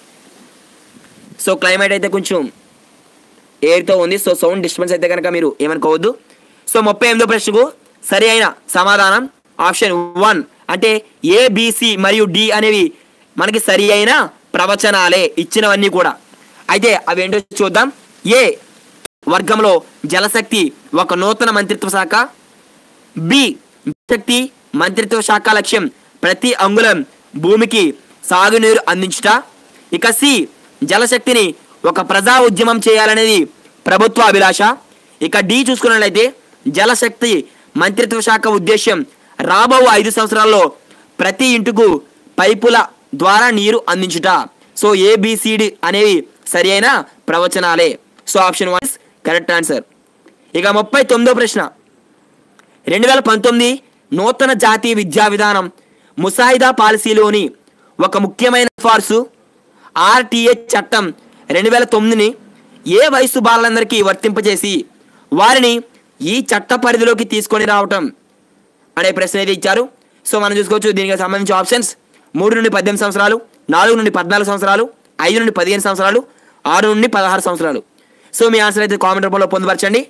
సో క్లైమేట్ అయితే కొంచెం ఎయిర్తో ఉంది సో సౌండ్ డిస్టర్బెన్స్ అయితే కనుక మీరు ఏమనుకోవద్దు సో ముప్పై ఎనిమిదో ప్రశ్నకు సరి అయిన సమాధానం ఆప్షన్ వన్ అంటే ఏ బిసి మరియు డి అనేవి మనకి సరి అయిన ప్రవచనాలే ఇచ్చినవన్నీ కూడా అయితే అవి ఏంటో చూద్దాం ఏ వర్గంలో జలశక్తి ఒక నూతన మంత్రిత్వ శాఖ బి శక్తి మంత్రిత్వ శాఖ లక్ష్యం ప్రతి అంగుళం భూమికి సాగునీరు అందించుట ఇక సి జలశక్తిని ఒక ప్రజా ఉద్యమం చేయాలనేది ప్రభుత్వ అభిలాష ఇక డి చూసుకున్నట్లయితే జలశక్తి మంత్రిత్వ శాఖ ఉద్దేశ్యం రాబో ఐదు సంవత్సరాల్లో ప్రతి ఇంటికు పైపుల ద్వారా నీరు అందించుట సో ఏబిసిడి అనేవి సరి అయిన ప్రవచనాలే so option one correct answer ఇక ముప్పై తొమ్మిదో ప్రశ్న రెండు వేల పంతొమ్మిది నూతన జాతీయ విద్యా విధానం ముసాయిదా పాలసీలోని ఒక ముఖ్యమైన ఫార్సు ఆర్టీఏ చట్టం రెండు వేల తొమ్మిదిని ఏ వయసు బాలలందరికీ వర్తింపజేసి వారిని ఈ చట్ట పరిధిలోకి తీసుకొని రావటం అనే ప్రశ్న అయితే ఇచ్చారు సో మనం చూసుకోవచ్చు దీనికి సంబంధించి ఆప్షన్స్ మూడు నుండి పద్దెనిమిది సంవత్సరాలు నాలుగు నుండి పద్నాలుగు సంవత్సరాలు ఐదు నుండి పదిహేను సంవత్సరాలు ఆరు నుండి పదహారు సంవత్సరాలు సో మీ ఆన్సర్ అయితే కామెంట్ రూపంలో పొందుపరచండి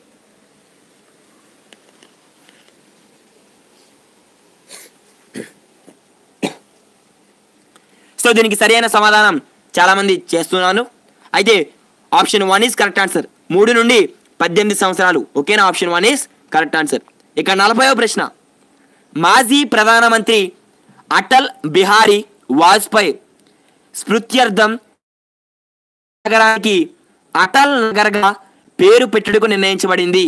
సో దీనికి సరైన సమాధానం చాలామంది చేస్తున్నాను అయితే option one is correct answer మూడు నుండి పద్దెనిమిది సంవత్సరాలు ఓకేనా option one is correct answer ఇక నలభైవ ప్రశ్న మాజీ ప్రధానమంత్రి అటల్ బిహారీ వాజ్పేయి స్మృత్యర్థం నగరానికి అటల్ నగర్గా పేరు పెట్టుటకు నిర్ణయించబడింది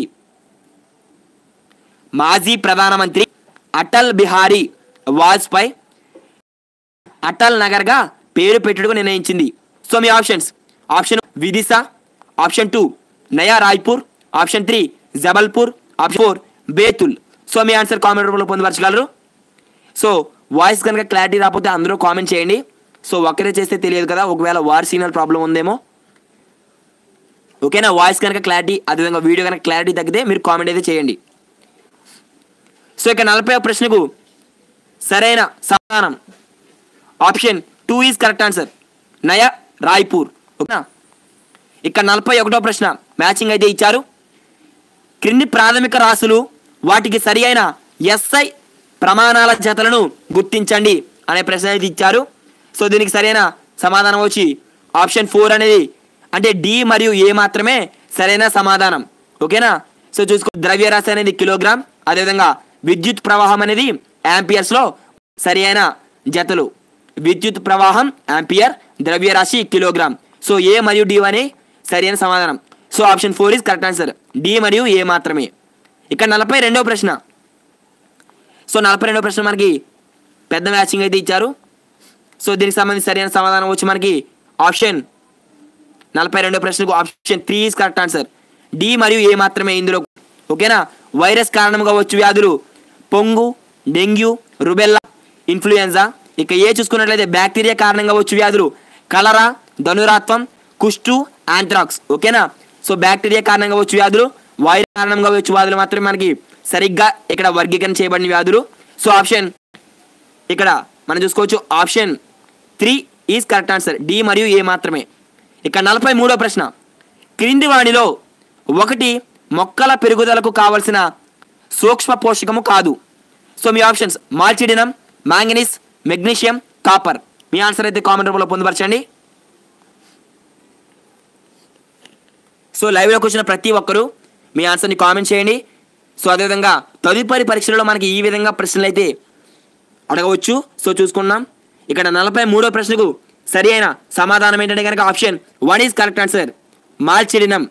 మాజీ ప్రధానమంత్రి అటల్ బిహారీ వాజ్పేయి అటల్ నగర్గా పేరు పెట్టుటకు నిర్ణయించింది సో మీ options option Vidisha option two Naya Raipur option three Jabalpur option four Betul so మీ ఆన్సర్ కామెంట్ రూపంలో పొందుపరచగలరు సో వాయిస్ కనుక క్లారిటీ రాకపోతే అందరూ కామెంట్ చేయండి సో ఒకరే చేస్తే తెలియదు కదా ఒకవేళ వార్ సిగ్నల్ ప్రాబ్లం ఉందేమో ఓకేనా వాయిస్ కనుక క్లారిటీ అదేవిధంగా వీడియో కనుక క్లారిటీ తగ్గితే మీరు కామెంట్ అయితే చేయండి సో ఇక నలభై ప్రశ్నకు సరైన సమాధానం option two is correct answer Naya Raipur ఓకేనా ఇక్కడ నలభై ఒకటో ప్రశ్న మ్యాచింగ్ అయితే ఇచ్చారు క్రింది ప్రాథమిక రాసులు వాటికి సరి అయిన ఎస్ఐ ప్రమాణాల జతలను గుర్తించండి అనే ప్రశ్న అయితే ఇచ్చారు సో దీనికి సరైన సమాధానం వచ్చి ఆప్షన్ ఫోర్ అనేది అంటే డి మరియు ఏ మాత్రమే సరైన సమాధానం ఓకేనా సో చూసుకో ద్రవ్యరాశి అనేది కిలోగ్రామ్ అదేవిధంగా విద్యుత్ ప్రవాహం అనేది యాంపియర్స్లో సరి అయిన జతలు విద్యుత్ ప్రవాహం యాంపియర్ ద్రవ్యరాశి కిలోగ్రామ్ సో ఏ మరియు డి అని సరైన సమాధానం so option four is correct answer D మరియు ఏ మాత్రమే ఇక నలభై రెండవ ప్రశ్న సో నలభై రెండవ ప్రశ్న మనకి పెద్ద మ్యాచింగ్ అయితే ఇచ్చారు సో దీనికి సంబంధించి సరైన సమాధానం వచ్చి మనకి ఆప్షన్ నలభై రెండో ప్రశ్నకు option three is correct answer D మరియు ఏ మాత్రమే ఇందులో ఓకేనా వైరస్ కారణంగా వచ్చు వ్యాధులు పొంగు డెంగ్యూ రుబెల్లా ఇన్ఫ్లుయెన్జా ఇక ఏ చూసుకున్నట్లయితే బ్యాక్టీరియా కారణంగా వచ్చు వ్యాధులు కలరా ధనురాత్వం కుష్టు ఆంథ్రాక్స్ ఓకేనా సో బ్యాక్టీరియా కారణంగా వచ్చు వ్యాధులు వైరస్ కారణంగా వచ్చు వ్యాధులు మాత్రమే మనకి సరిగ్గా ఇక్కడ వర్గీకరణ చేయబడిన వ్యాధులు సో ఆప్షన్ ఇక్కడ మనం చూసుకోవచ్చు option three is correct answer D మరియు ఏ మాత్రమే ఇక నలభై మూడో ప్రశ్న క్రింది వాణిలో ఒకటి మొక్కల పెరుగుదలకు కావలసిన సూక్ష్మ పోషకము కాదు సో మీ options molybdenum manganese magnesium copper మీ ఆన్సర్ అయితే కామెంట్ రూపంలో పొందుపరచండి సో లైవ్లోకి వచ్చిన ప్రతి ఒక్కరూ మీ ఆన్సర్ని కామెంట్ చేయండి సో అదేవిధంగా తదుపరి పరీక్షలలో మనకి ఈ విధంగా ప్రశ్నలు అయితే అడగవచ్చు సో చూసుకున్నాం ఇక్కడ నలభై మూడో ప్రశ్నకు సరి అయిన సమాధానం ఏంటంటే కనుక option one is correct answer molybdenum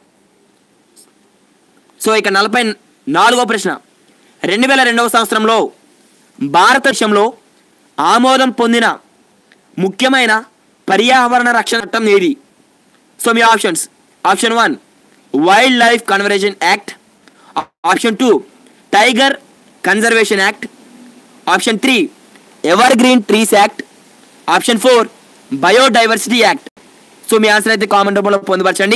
so ఇక నలభై నాలుగో ప్రశ్న రెండు వేల రెండవ సంవత్సరంలో భారతదేశంలో ఆమోదం పొందిన ముఖ్యమైన పర్యావరణ రక్షణ చట్టం ఏది సో మీ options option one wildlife conversation act option two tiger conservation act option three evergreen trees act option four biodiversity act so మీ ఆన్సర్ అయితే కామెంట్ రూపంలో పొందుపరచండి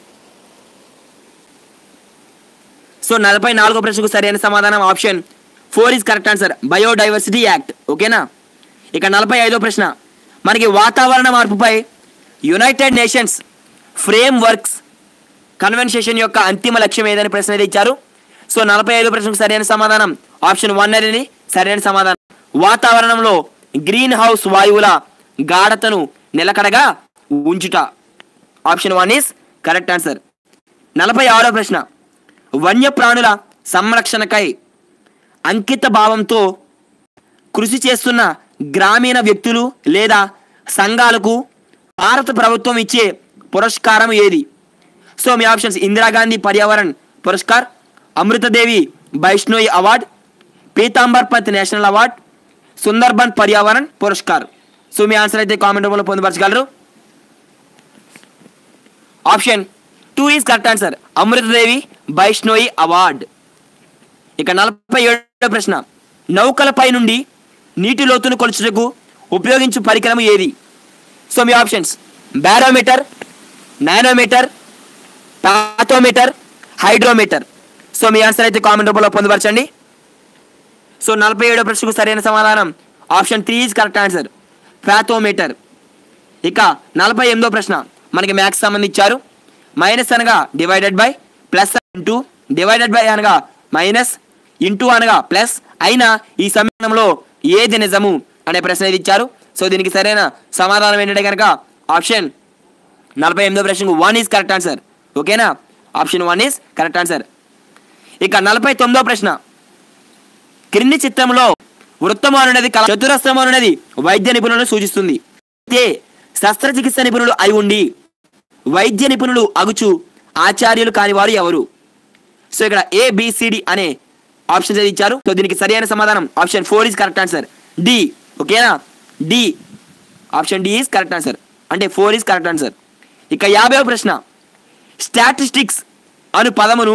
సో నలభై నాలుగో ప్రశ్నకు సరైన సమాధానం option four is correct answer biodiversity act ఓకేనా ఇక నలభై ఐదో ప్రశ్న మనకి వాతావరణ మార్పుపై United Nations frameworks convention యొక్క అంతిమ లక్ష్యం ఏదని ప్రశ్న అయితే ఇచ్చారు సో నలభై ఐదు ప్రశ్నకు సరైన సమాధానం ఆప్షన్ వన్ అనేది సరైన సమాధానం వాతావరణంలో గ్రీన్ హౌస్ వాయువుల గాఢతను నిలకడగా ఉంచుట option one is correct answer నలభై ఆరో ప్రశ్న వన్యప్రాణుల సంరక్షణకై అంకిత భావంతో కృషి చేస్తున్న గ్రామీణ వ్యక్తులు లేదా సంఘాలకు భారత ప్రభుత్వం ఇచ్చే పురస్కారం ఏది సో మీ ఆప్షన్స్ ఇందిరాగాంధీ పర్యావరణ్ పురస్కార్ అమృతదేవి వైష్ణోయి award Pitambar Pant national award Sundarban పర్యావరణ్ పురస్కార్ సో మీ ఆన్సర్ అయితే కామెంట్ రూపంలో పొందుపరచగలరు option two is correct answer అమృతదేవి వైష్ణోయి award ఇక నలభై ఏడో ప్రశ్న నౌకలపై నుండి నీటి లోతును కొలుచుటకు ఉపయోగించు పరికరం ఏది సో మీ options barometer nanometer potometer hydrometer so మీ ఆన్సర్ అయితే కామెంట్ రూపంలో పొందుపరచండి సో నలభై ఏడో ప్రశ్నకు సరైన సమాధానం option three is correct answer potometer ఇక నలభై ఎనిమిదో ప్రశ్న మనకి మ్యాథ్స్ సంబంధించారు మైనస్ అనగా divided by plus into divided by అనగా మైనస్ ఇంటూ అనగా ప్లస్ అయినా ఈ సమయంలో ఏది నిజము అనే ప్రశ్న ఇది ఇచ్చారు సో దీనికి సరైన సమాధానం ఏంటంటే కనుక ఆప్షన్ నలభై ఎనిమిదో ప్రశ్నకు వన్ ఈజ్ కరెక్ట్ ఆన్సర్ ఓకేనా option one is correct answer ఇక నలభై తొమ్మిదో ప్రశ్న క్రింది చిత్రంలో వృత్తము అనున్నది కల- చతురస్రము అనున్నది వైద్య నిపుణులను సూచిస్తుంది అయితే శస్త్రచికిత్స నిపుణులు అయి ఉండి వైద్య నిపుణులు అగుచు ఆచార్యులు కాని వారు ఎవరు సో ఇక్కడ ఏబిసిడి అనే ఆప్షన్స్ అయితే ఇచ్చారు సో దీనికి సరైన సమాధానం option four is correct answer D ఓకేనా D option D is correct answer అంటే ఫోర్ ఈజ్ కరెక్ట్ ఆన్సర్ ఇక యాభై ప్రశ్న స్టాటిస్టిక్స్ అను పదమును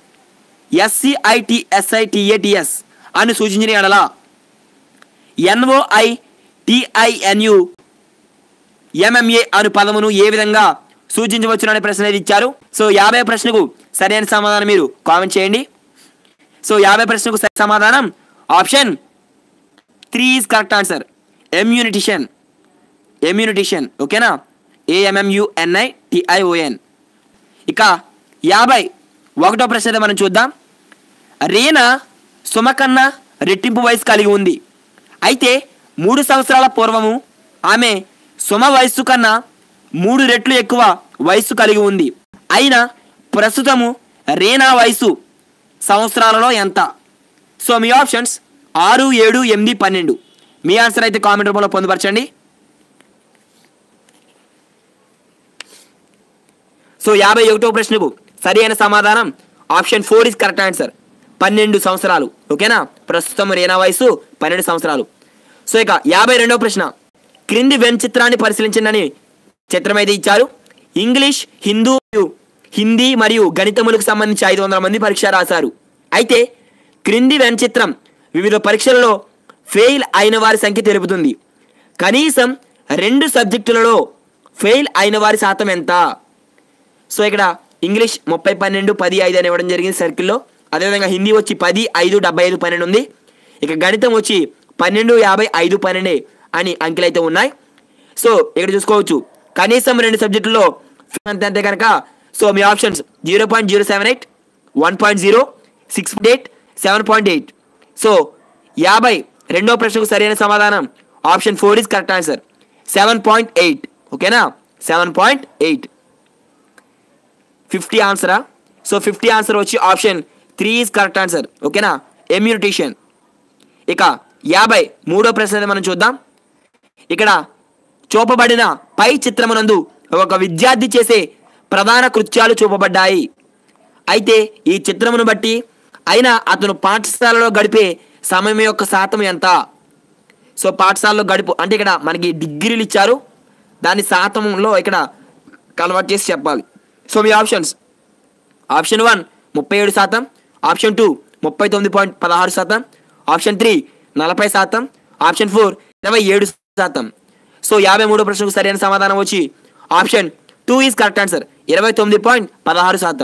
ఎస్సిఐటిఎస్ఐటిఏటిఎస్ అని సూచించిన ఎడల ఎన్ఓఐ టిఐఎన్యు ఎంఎంఏ అను పదమును ఏ విధంగా సూచించవచ్చు అనే ప్రశ్న అనేది ఇచ్చారు సో యాభై ప్రశ్నకు సరైన సమాధానం మీరు కామెంట్ చేయండి సో యాభై ప్రశ్నకు సరైన సమాధానం option three is correct answer ammunition ammunition ఓకేనా ఏఎంఎంయుఎన్ఐ టిఐఓఎన్ ఇక యాభై ఒకటో ప్రశ్న అయితే మనం చూద్దాం రీనా సుమ కన్నా రెట్టింపు వయసు కలిగి ఉంది అయితే మూడు సంవత్సరాల పూర్వము ఆమె సుమ వయస్సు కన్నా మూడు రెట్లు ఎక్కువ వయస్సు కలిగి ఉంది అయినా ప్రస్తుతము రీనా వయసు సంవత్సరాలలో ఎంత సో మీ ఆప్షన్స్ ఆరు ఏడు ఎనిమిది పన్నెండు మీ ఆన్సర్ అయితే కామెంట్ రూపంలో పొందుపరచండి సో యాభై ఒకటో ప్రశ్నకు సరి అయిన సమాధానం option four is correct answer పన్నెండు సంవత్సరాలు ఓకేనా ప్రస్తుతం రేనా వయసు పన్నెండు సంవత్సరాలు సో ఇక యాభై రెండవ ప్రశ్న క్రింది వెన్ చిత్రాన్ని పరిశీలించండి చిత్రం అయితే ఇచ్చారు ఇంగ్లీష్ హిందూ మరియు హిందీ మరియు గణితములకు సంబంధించి ఐదు వందల మంది పరీక్ష రాశారు అయితే క్రింది వెన్ చిత్రం వివిధ పరీక్షలలో ఫెయిల్ అయిన వారి సంఖ్య తెలుపుతుంది కనీసం రెండు సబ్జెక్టులలో ఫెయిల్ అయిన వారి శాతం ఎంత సో ఇక్కడ ఇంగ్లీష్ ముప్పై పన్నెండు పది ఐదు అని ఇవ్వడం జరిగింది సర్కిల్లో అదేవిధంగా హిందీ వచ్చి పది ఐదు డెబ్బై ఐదు పన్నెండు ఉంది ఇక గణితం వచ్చి పన్నెండు యాభై ఐదు పన్నెండు అని అంకెలు అయితే ఉన్నాయి సో ఇక్కడ చూసుకోవచ్చు కనీసం రెండు సబ్జెక్టుల్లో అంతే అంతే కనుక సో మీ options zero point zero seven eight one point zero six eight seven point eight so యాభై రెండో ప్రశ్నకు సరైన సమాధానం option four is correct answer seven point eight ఓకేనా సెవెన్ పాయింట్ ఎయిట్ ఫిఫ్టీ ఆన్సరా సో ఫిఫ్టీ ఆన్సర్ వచ్చి option three is correct answer ఓకేనా ammunition ఇక యాభై మూడో ప్రశ్న అనేది మనం చూద్దాం ఇక్కడ చూపబడిన పై చిత్రమునందు ఒక విద్యార్థి చేసే ప్రధాన కృత్యాలు చూపబడ్డాయి అయితే ఈ చిత్రమును బట్టి అయినా అతను పాఠశాలలో గడిపే సమయం యొక్క శాతం ఎంత సో పాఠశాలలో గడుపు అంటే ఇక్కడ మనకి డిగ్రీలు ఇచ్చారు దాని శాతంలో ఇక్కడ కన్వర్ట్ చేసి చెప్పాలి సో మీ ఆప్షన్స్ ఆప్షన్ వన్ ముప్పై ఏడు శాతం ఆప్షన్ టూ ముప్పై తొమ్మిది పాయింట్ పదహారు శాతం ఆప్షన్ త్రీ నలభై శాతం ఆప్షన్ ఫోర్ ఇరవై ఏడు శాతం సో యాభై మూడో ప్రశ్నకు సరైన సమాధానం వచ్చి option two is correct answer ఇరవై తొమ్మిది పాయింట్ పదహారు శాతం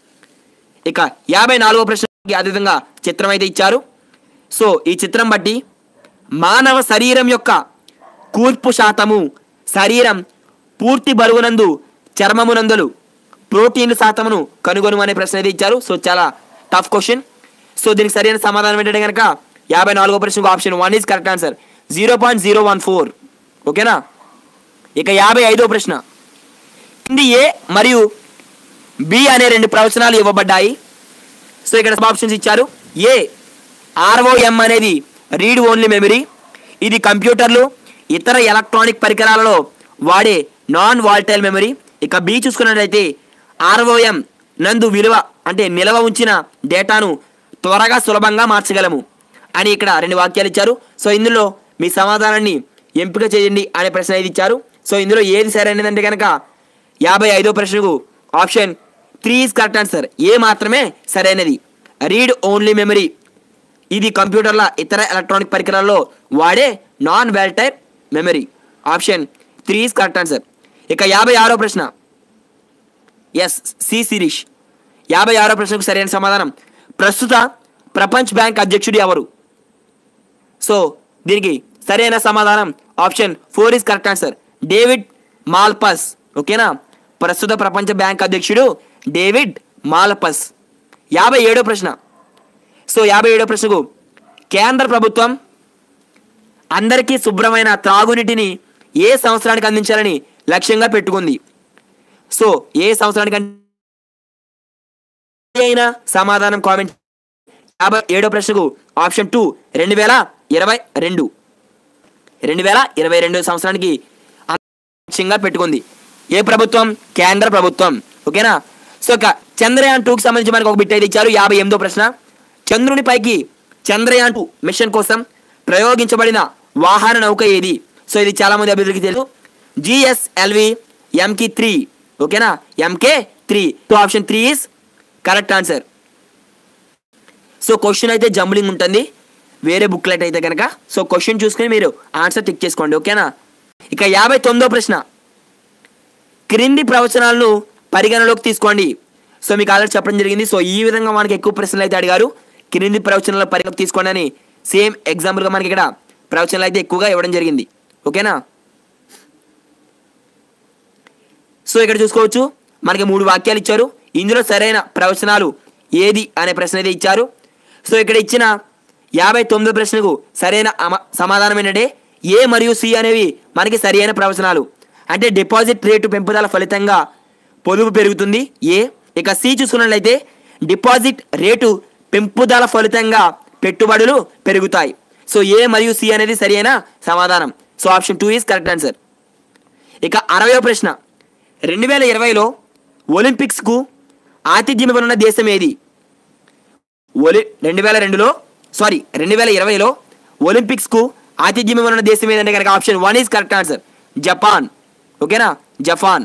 ఇక యాభై నాలుగో ప్రశ్నకి అదేవిధంగా చిత్రం అయితే ఇచ్చారు సో ఈ చిత్రం బట్టి మానవ శరీరం యొక్క కూర్పు శాతము శరీరం పూర్తి బరువునందు చర్మమునందులు ప్రోటీన్ శాతమును కనుగొను అనే ప్రశ్న అయితే ఇచ్చారు సో చాలా టఫ్ క్వశ్చన్ సో దీనికి సరైన సమాధానం ఏంటంటే కనుక యాభై నాలుగో ప్రశ్నకు option one is correct answer zero point zero one four ఓకేనా ఇక యాభై ఐదో ప్రశ్న కింది ఏ మరియు బి అనే రెండు ప్రవచనాలు ఇవ్వబడ్డాయి సో ఇక్కడ ఆప్షన్స్ ఇచ్చారు ఏ ఆర్ఓఎం అనేది రీడ్ ఓన్లీ మెమరీ ఇది కంప్యూటర్లు ఇతర ఎలక్ట్రానిక్ పరికరాలలో వాడే నాన్ వాల్టైల్ మెమరీ ఇక బి చూసుకున్నట్లయితే ఆర్ఓఎం నందు విలువ అంటే నిల్వ ఉంచిన డేటాను త్వరగా సులభంగా మార్చగలము అని ఇక్కడ రెండు వాక్యాలు ఇచ్చారు సో ఇందులో మీ సమాధానాన్ని ఎంపిక చేయండి అనే ప్రశ్న ఇది ఇచ్చారు సో ఇందులో ఏది సరైనదంటే కనుక యాభై ఐదో ప్రశ్నకు option three is correct answer A మాత్రమే సరైనది రీడ్ ఓన్లీ మెమరీ ఇది కంప్యూటర్ల ఇతర ఎలక్ట్రానిక్ పరికరాల్లో వాడే non volatile memory option three is correct answer ఇక యాభై ఆరో ప్రశ్న ఎస్ సి సిరీష్ యాభై ఆరో ప్రశ్నకు సరైన సమాధానం ప్రస్తుత ప్రపంచ్ బ్యాంక్ అధ్యక్షుడు ఎవరు సో దీనికి సరైన సమాధానం option four is correct answer David Malpass ఓకేనా ప్రస్తుత ప్రపంచ బ్యాంక్ అధ్యక్షుడు డేవిడ్ మాల్పస్ యాభై ఏడో ప్రశ్న సో యాభై ఏడో ప్రశ్నకు కేంద్ర ప్రభుత్వం అందరికీ శుభ్రమైన త్రాగునీటిని ఏ సంవత్సరానికి అందించాలని లక్ష్యంగా పెట్టుకుంది సో ఏ సంవత్సరానికి అం- అయినా సమాధానం కామెంట్ యాభై ఏడో ప్రశ్నకు ఆప్షన్ టూ రెండు వేల ఇరవై రెండు రెండు వేల ఇరవై రెండు సంవత్సరానికి లక్ష్యంగా పెట్టుకుంది ఏ ప్రభుత్వం కేంద్ర ప్రభుత్వం ఓకేనా సో ఇక చంద్రయాన్ టూకి సంబంధించి మనకు ఒక బిట్ అయితే ఇచ్చారు యాభై ఎనిమిదో ప్రశ్న చంద్రుని పైకి చంద్రయాన్ టూ మిషన్ కోసం ప్రయోగించబడిన వాహన నౌక ఏది సో ఇది చాలా మంది అభివృద్ధికి తెలుసు జిఎస్ఎల్వి ఎంకి త్రీ ఓకేనా MK three so option three is correct answer so question అయితే జంబ్లింగ్ ఉంటుంది వేరే బుక్లెట్ అయితే కనుక సో క్వశ్చన్ చూసుకుని మీరు ఆన్సర్ టిక్ చేసుకోండి ఓకేనా ఇక యాభై తొమ్మిదో ప్రశ్న క్రింది ప్రవచనాలను పరిగణలోకి తీసుకోండి సో మీకు ఆల్రెడీ చెప్పడం జరిగింది సో ఈ విధంగా మనకి ఎక్కువ ప్రశ్నలు అయితే అడిగారు క్రింది ప్రవచనాలు పరిగణలోకి తీసుకోండి అని సేమ్ ఎగ్జాంపుల్గా మనకి ఇక్కడ ప్రవచనాలు అయితే ఎక్కువగా ఇవ్వడం జరిగింది ఓకేనా సో ఇక్కడ చూసుకోవచ్చు మనకి మూడు వాక్యాలు ఇచ్చారు ఇందులో సరైన ప్రవచనాలు ఏది అనే ప్రశ్న అయితే ఇచ్చారు సో ఇక్కడ ఇచ్చిన యాభై తొమ్మిదో ప్రశ్నకు సరైన అమ- సమాధానం ఏంటంటే ఏ మరియు సి అనేవి మనకి సరైన ప్రవచనాలు అంటే డిపాజిట్ రేటు పెంపుదల ఫలితంగా పొదుపు పెరుగుతుంది ఏ ఇక సి చూసుకున్నట్లయితే డిపాజిట్ రేటు పెంపుదల ఫలితంగా పెట్టుబడులు పెరుగుతాయి సో ఏ మరియు సి అనేది సరైన సమాధానం so option two is correct answer ఇక అరవయో ప్రశ్న రెండు వేల ఇరవైలో ఒలింపిక్స్కు ఆతిథ్యం ఇవ్వనున్న దేశం ఏది ఒలి రెండు వేల రెండులో సారీ రెండు వేల ఇరవైలో ఒలింపిక్స్కు ఆతిథ్యం ఇవ్వనున్న దేశం ఏదంటే కనుక option one is correct answer Japan ఓకేనా జపాన్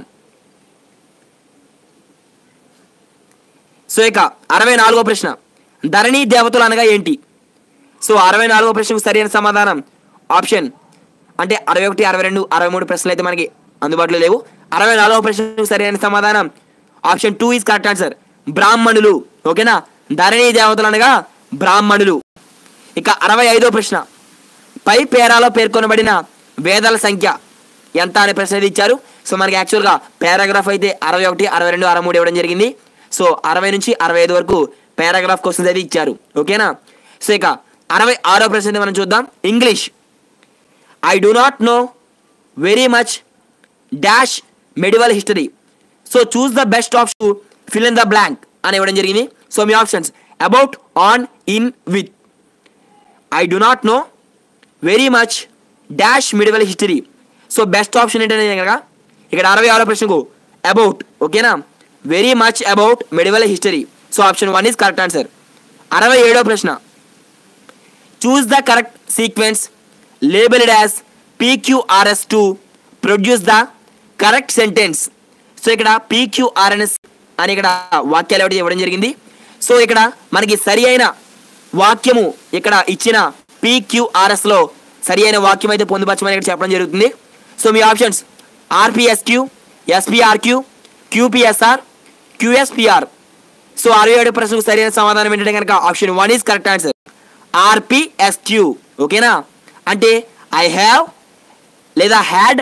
సో ఇక అరవై నాలుగో ప్రశ్న ధరణి దేవతలు అనగా ఏంటి సో అరవై నాలుగో ప్రశ్నకు సరైన సమాధానం ఆప్షన్ అంటే అరవై ఒకటి అరవై రెండు అరవై మూడు ప్రశ్నలు అయితే మనకి అందుబాటులో లేవు అరవై నాలుగో ప్రశ్నకు సరైన సమాధానం option two is correct answer బ్రాహ్మణులు ఓకేనా ధరణి దేవతలు అనగా బ్రాహ్మణులు ఇక అరవై ఐదో ప్రశ్న పై పేరాలో పేర్కొనబడిన వేదాల సంఖ్య ఎంత అనే ప్రశ్న అయితే ఇచ్చారు సో మనకి యాక్చువల్గా పారాగ్రాఫ్ అయితే అరవై ఒకటి అరవై రెండు అరవై మూడు ఇవ్వడం జరిగింది సో అరవై నుంచి అరవై ఐదు వరకు పారాగ్రాఫ్ క్వశ్చన్స్ అయితే ఇచ్చారు ఓకేనా సో ఇక అరవై ఆరో ప్రశ్న అయితే మనం చూద్దాం English I do not know very much dash medieval history so choose the best option to fill in the blank అని ఇవ్వడం జరిగింది సో మీ options about on in with I do not know very much dash medieval history so best option ఏంటంటే కనుక ఇక్కడ అరవై ఆరో ప్రశ్నకు అబౌట్ ఓకేనా very much about medieval history so option one is correct answer అరవై ఏడో ప్రశ్న choose the correct sequence labelled as PQRS to produce the correct sentence so ఇక్కడ పీక్యూఆర్ఎన్ఎస్ అని ఇక్కడ వాక్యాలు ఒకటి ఇవ్వడం జరిగింది సో ఇక్కడ మనకి సరి అయిన వాక్యము ఇక్కడ ఇచ్చిన పీక్యూఆర్ఎస్లో సరి అయిన వాక్యం అయితే పొందుపరచమని ఇక్కడ చెప్పడం జరుగుతుంది సో మీ options RPSQ SPRQ QPSR QSPR so అరవై ఏడు ప్రశ్నకు సరైన సమాధానం ఏంటంటే కనుక option one is correct answer RPSQ ఓకేనా అంటే ఐ హ్యావ్ లేదా హ్యాడ్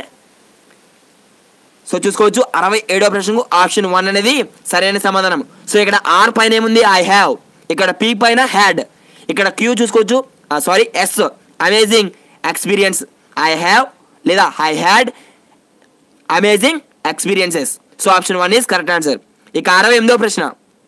సో చూసుకోవచ్చు అరవై ఏడో ప్రశ్నకు ఆప్షన్ వన్ అనేది సరైన సమాధానం సో ఇక్కడ ఆర్ పైన ఏముంది ఐ హ్యావ్ ఇక్కడ పి పైన హ్యాడ్ ఇక్కడ క్యూ చూసుకోవచ్చు sorry S amazing experience I have లేదా I had amazing experiences so option one is correct answer ఇక అరవై ఎనిమిదో ప్రశ్న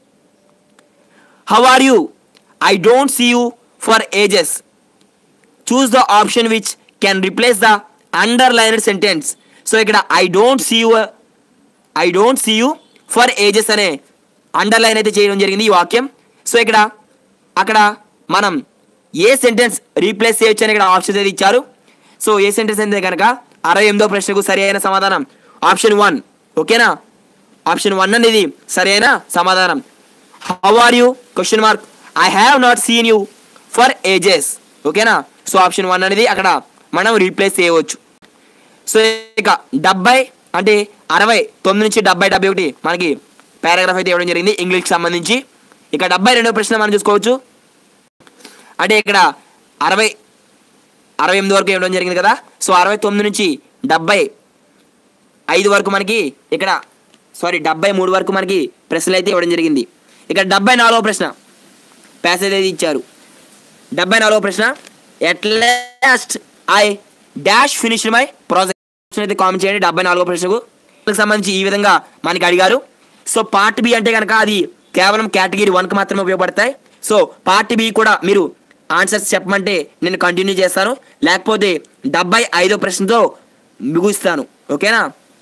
how are you I don't see you for ages choose the option which can replace the underlined sentence so ఇక్కడ I don't see you I don't see you for ages అనే underline అయితే చేయడం జరిగింది ఈ వాక్యం సో ఇక్కడ అక్కడ మనం ఏ సెంటెన్స్ రీప్లేస్ చేయొచ్చు అని ఇక్కడ ఆప్షన్ అయితే ఇచ్చారు సో ఏ సెంటెన్స్ అయితే కనుక అరవై ఎనిమిదో ప్రశ్నకు సరి అయిన సమాధానం ఆప్షన్ వన్ ఓకేనా ఆప్షన్ వన్ అనేది సరైన సమాధానం how are you question mark I have not seen you for ages ఓకేనా సో ఆప్షన్ వన్ అనేది అక్కడ మనం రీప్లేస్ చేయవచ్చు సో ఇక డెబ్బై అంటే అరవై తొమ్మిది నుంచి డెబ్బై డెబ్బై ఒకటి మనకి పారాగ్రాఫ్ అయితే ఇవ్వడం జరిగింది ఇంగ్లీష్కి సంబంధించి ఇక డెబ్బై రెండో ప్రశ్న మనం చూసుకోవచ్చు అంటే ఇక్కడ అరవై అరవై ఎనిమిది వరకు ఇవ్వడం జరిగింది కదా సో అరవై తొమ్మిది నుంచి డెబ్బై ఐదు వరకు మనకి ఇక్కడ సారీ డెబ్బై మూడు వరకు మనకి ప్రశ్నలు అయితే ఇవ్వడం జరిగింది ఇక్కడ డెబ్బై నాలుగో ప్రశ్న ప్యాసేజ్ అయితే ఇచ్చారు డెబ్బై నాలుగో ప్రశ్న at last I dash finish my project అయితే కామెంట్ చేయండి డెబ్బై నాలుగో ప్రశ్నకు దీనికి సంబంధించి ఈ విధంగా మనకి అడిగారు సో పార్ట్ బి అంటే కనుక అది కేవలం కేటగిరీ వన్కి మాత్రమే ఉపయోగపడతాయి సో పార్ట్ బి కూడా మీరు ఆన్సర్స్ చెప్పమంటే నేను కంటిన్యూ చేస్తాను లేకపోతే డెబ్బై ఐదో ప్రశ్నతో ముగిస్తాను ఓకేనా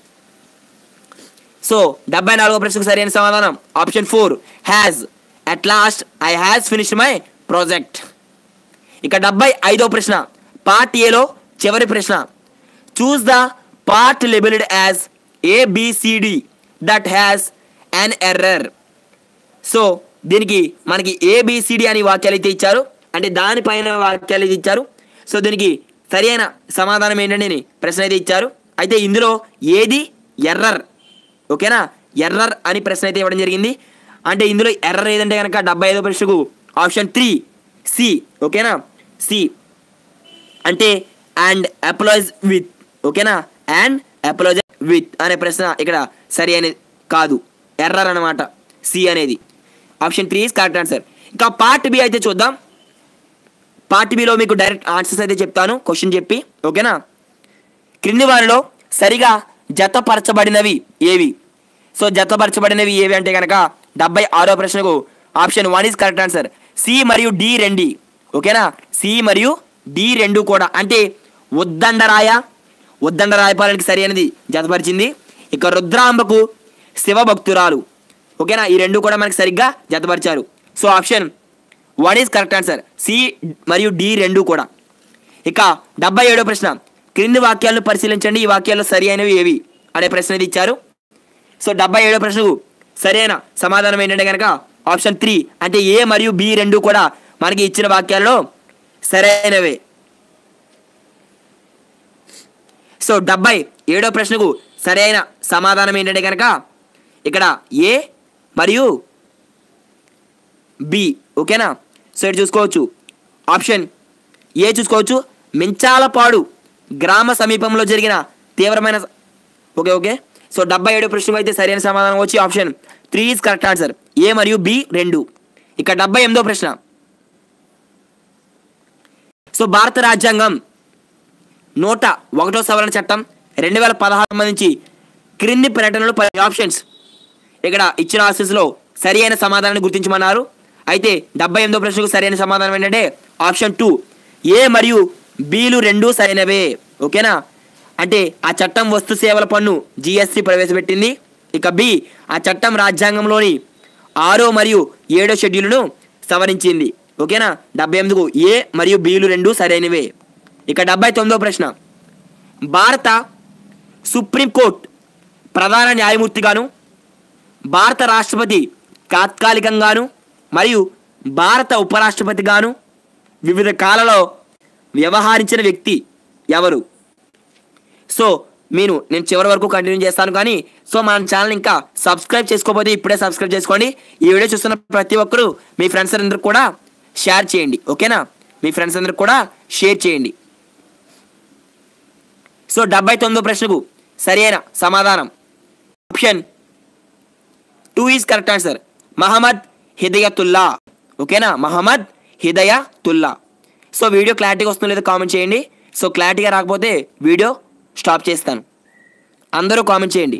సో డెబ్బై నాలుగో ప్రశ్నకు సరైన సమాధానం option four has at last I has finish my project ఇక డెబ్బై ఐదో ప్రశ్న పార్ట్ ఏలో చివరి ప్రశ్న choose the part labelled as ABCD that has an error so దీనికి మనకి ఏబిసిడి అని వాక్యాలు అయితే ఇచ్చారు అంటే దానిపైన వాక్యాలు అయితే ఇచ్చారు సో దీనికి సరైన సమాధానం ఏంటంటే అని ప్రశ్న అయితే ఇచ్చారు అయితే ఇందులో ఏది ఎర్రర్ ఓకేనా ఎర్రర్ అని ప్రశ్న అయితే ఇవ్వడం జరిగింది అంటే ఇందులో ఎర్రర్ ఏదంటే కనుక డెబ్బై ఐదో ప్రశ్నకు ఆప్షన్ త్రీ సి ఓకేనా సి అంటే అండ్ అప్లాయిజ్ విత్ ఓకేనా అండ్ అప్లాయిజ్ విత్ అనే ప్రశ్న ఇక్కడ సరి అనేది కాదు ఎర్రర్ అనమాట సి అనేది option three is correct answer ఇంకా పార్ట్ బి అయితే చూద్దాం పార్ట్ బిలో మీకు డైరెక్ట్ ఆన్సర్స్ అయితే చెప్తాను క్వశ్చన్ చెప్పి ఓకేనా క్రింది వారిలో సరిగా జతపరచబడినవి ఏవి సో జతపరచబడినవి ఏవి అంటే కనుక డెబ్బై ఆరో ప్రశ్నకు option one is correct answer C మరియు డి రెండి ఓకేనా సి మరియు డి రెండు కూడా అంటే ఉద్దండరాయ ఉద్దండరాయపాలనికి సరి అనేది జతపరిచింది ఇక రుద్రాంబకు శివభక్తురాలు ఓకేనా ఈ రెండు కూడా మనకి సరిగ్గా జతపరిచారు so option one is correct answer C మరియు డి రెండు కూడా ఇక డెబ్బై ఏడో ప్రశ్న క్రింది వాక్యాలను పరిశీలించండి ఈ వాక్యాల్లో సరి అయినవి ఏవి అనే ప్రశ్న ఇది ఇచ్చారు సో డెబ్బై ఏడో ప్రశ్నకు సరైన సమాధానం ఏంటంటే కనుక ఆప్షన్ త్రీ అంటే ఏ మరియు బి రెండు కూడా మనకి ఇచ్చిన వాక్యాల్లో సరైనవే సో డెబ్బై ఏడో ప్రశ్నకు సరైన సమాధానం ఏంటంటే కనుక ఇక్కడ ఏ మరియు బి ఓకేనా సో ఇక్కడ చూసుకోవచ్చు ఆప్షన్ ఏ చూసుకోవచ్చు మించాలపాడు గ్రామ సమీపంలో జరిగిన తీవ్రమైన ఓకే ఓకే సో డెబ్బై ఏడు ప్రశ్నకు అయితే సరైన సమాధానం వచ్చి option three is correct answer A మరియు బి రెండు ఇక డెబ్బై ఎనిమిదో ప్రశ్న సో భారత రాజ్యాంగం నూట ఒకటో సవరణ చట్టం రెండు వేల పదహారు సంబంధించి క్రింది పర్యటనలు పది ఆప్షన్స్ ఇక్కడ ఇచ్చిన ఆప్షన్స్లో సరి అయిన సమాధానాన్ని గుర్తించమన్నారు అయితే డెబ్బై ఎనిమిదో ప్రశ్నకు సరైన సమాధానం ఏంటంటే ఆప్షన్ టూ ఏ మరియు బీలు రెండూ సరైనవే ఓకేనా అంటే ఆ చట్టం వస్తు సేవల పన్ను జిఎస్టి ప్రవేశపెట్టింది ఇక బి ఆ చట్టం రాజ్యాంగంలోని ఆరో మరియు ఏడో షెడ్యూల్ను సవరించింది ఓకేనా డెబ్బై ఎనిమిదికు ఏ మరియు బీలు రెండూ సరైనవే ఇక డెబ్బై తొమ్మిదో ప్రశ్న భారత సుప్రీంకోర్టు ప్రధాన న్యాయమూర్తిగాను భారత రాష్ట్రపతి తాత్కాలికంగాను మరియు భారత ఉపరాష్ట్రపతిగాను వివిధ కాలలో వ్యవహరించిన వ్యక్తి ఎవరు సో మీరు నేను చివరి వరకు కంటిన్యూ చేస్తాను కానీ సో మన ఛానల్ ఇంకా సబ్స్క్రైబ్ చేసుకోకపోతే ఇప్పుడే సబ్స్క్రైబ్ చేసుకోండి ఈ వీడియో చూస్తున్న ప్రతి ఒక్కరూ మీ ఫ్రెండ్స్ అందరికి కూడా షేర్ చేయండి ఓకేనా మీ ఫ్రెండ్స్ అందరికి కూడా షేర్ చేయండి సో డెబ్బై తొమ్మిదో ప్రశ్నకు సరైన సమాధానం option two is correct answer Mohammad Hidayatullah ఓకేనా మహమ్మద్ హిదయతుల్లా సో వీడియో క్లారిటీగా వస్తుందో లేదో కామెంట్ చేయండి సో క్లారిటీగా రాకపోతే వీడియో స్టాప్ చేస్తాను అందరూ కామెంట్ చేయండి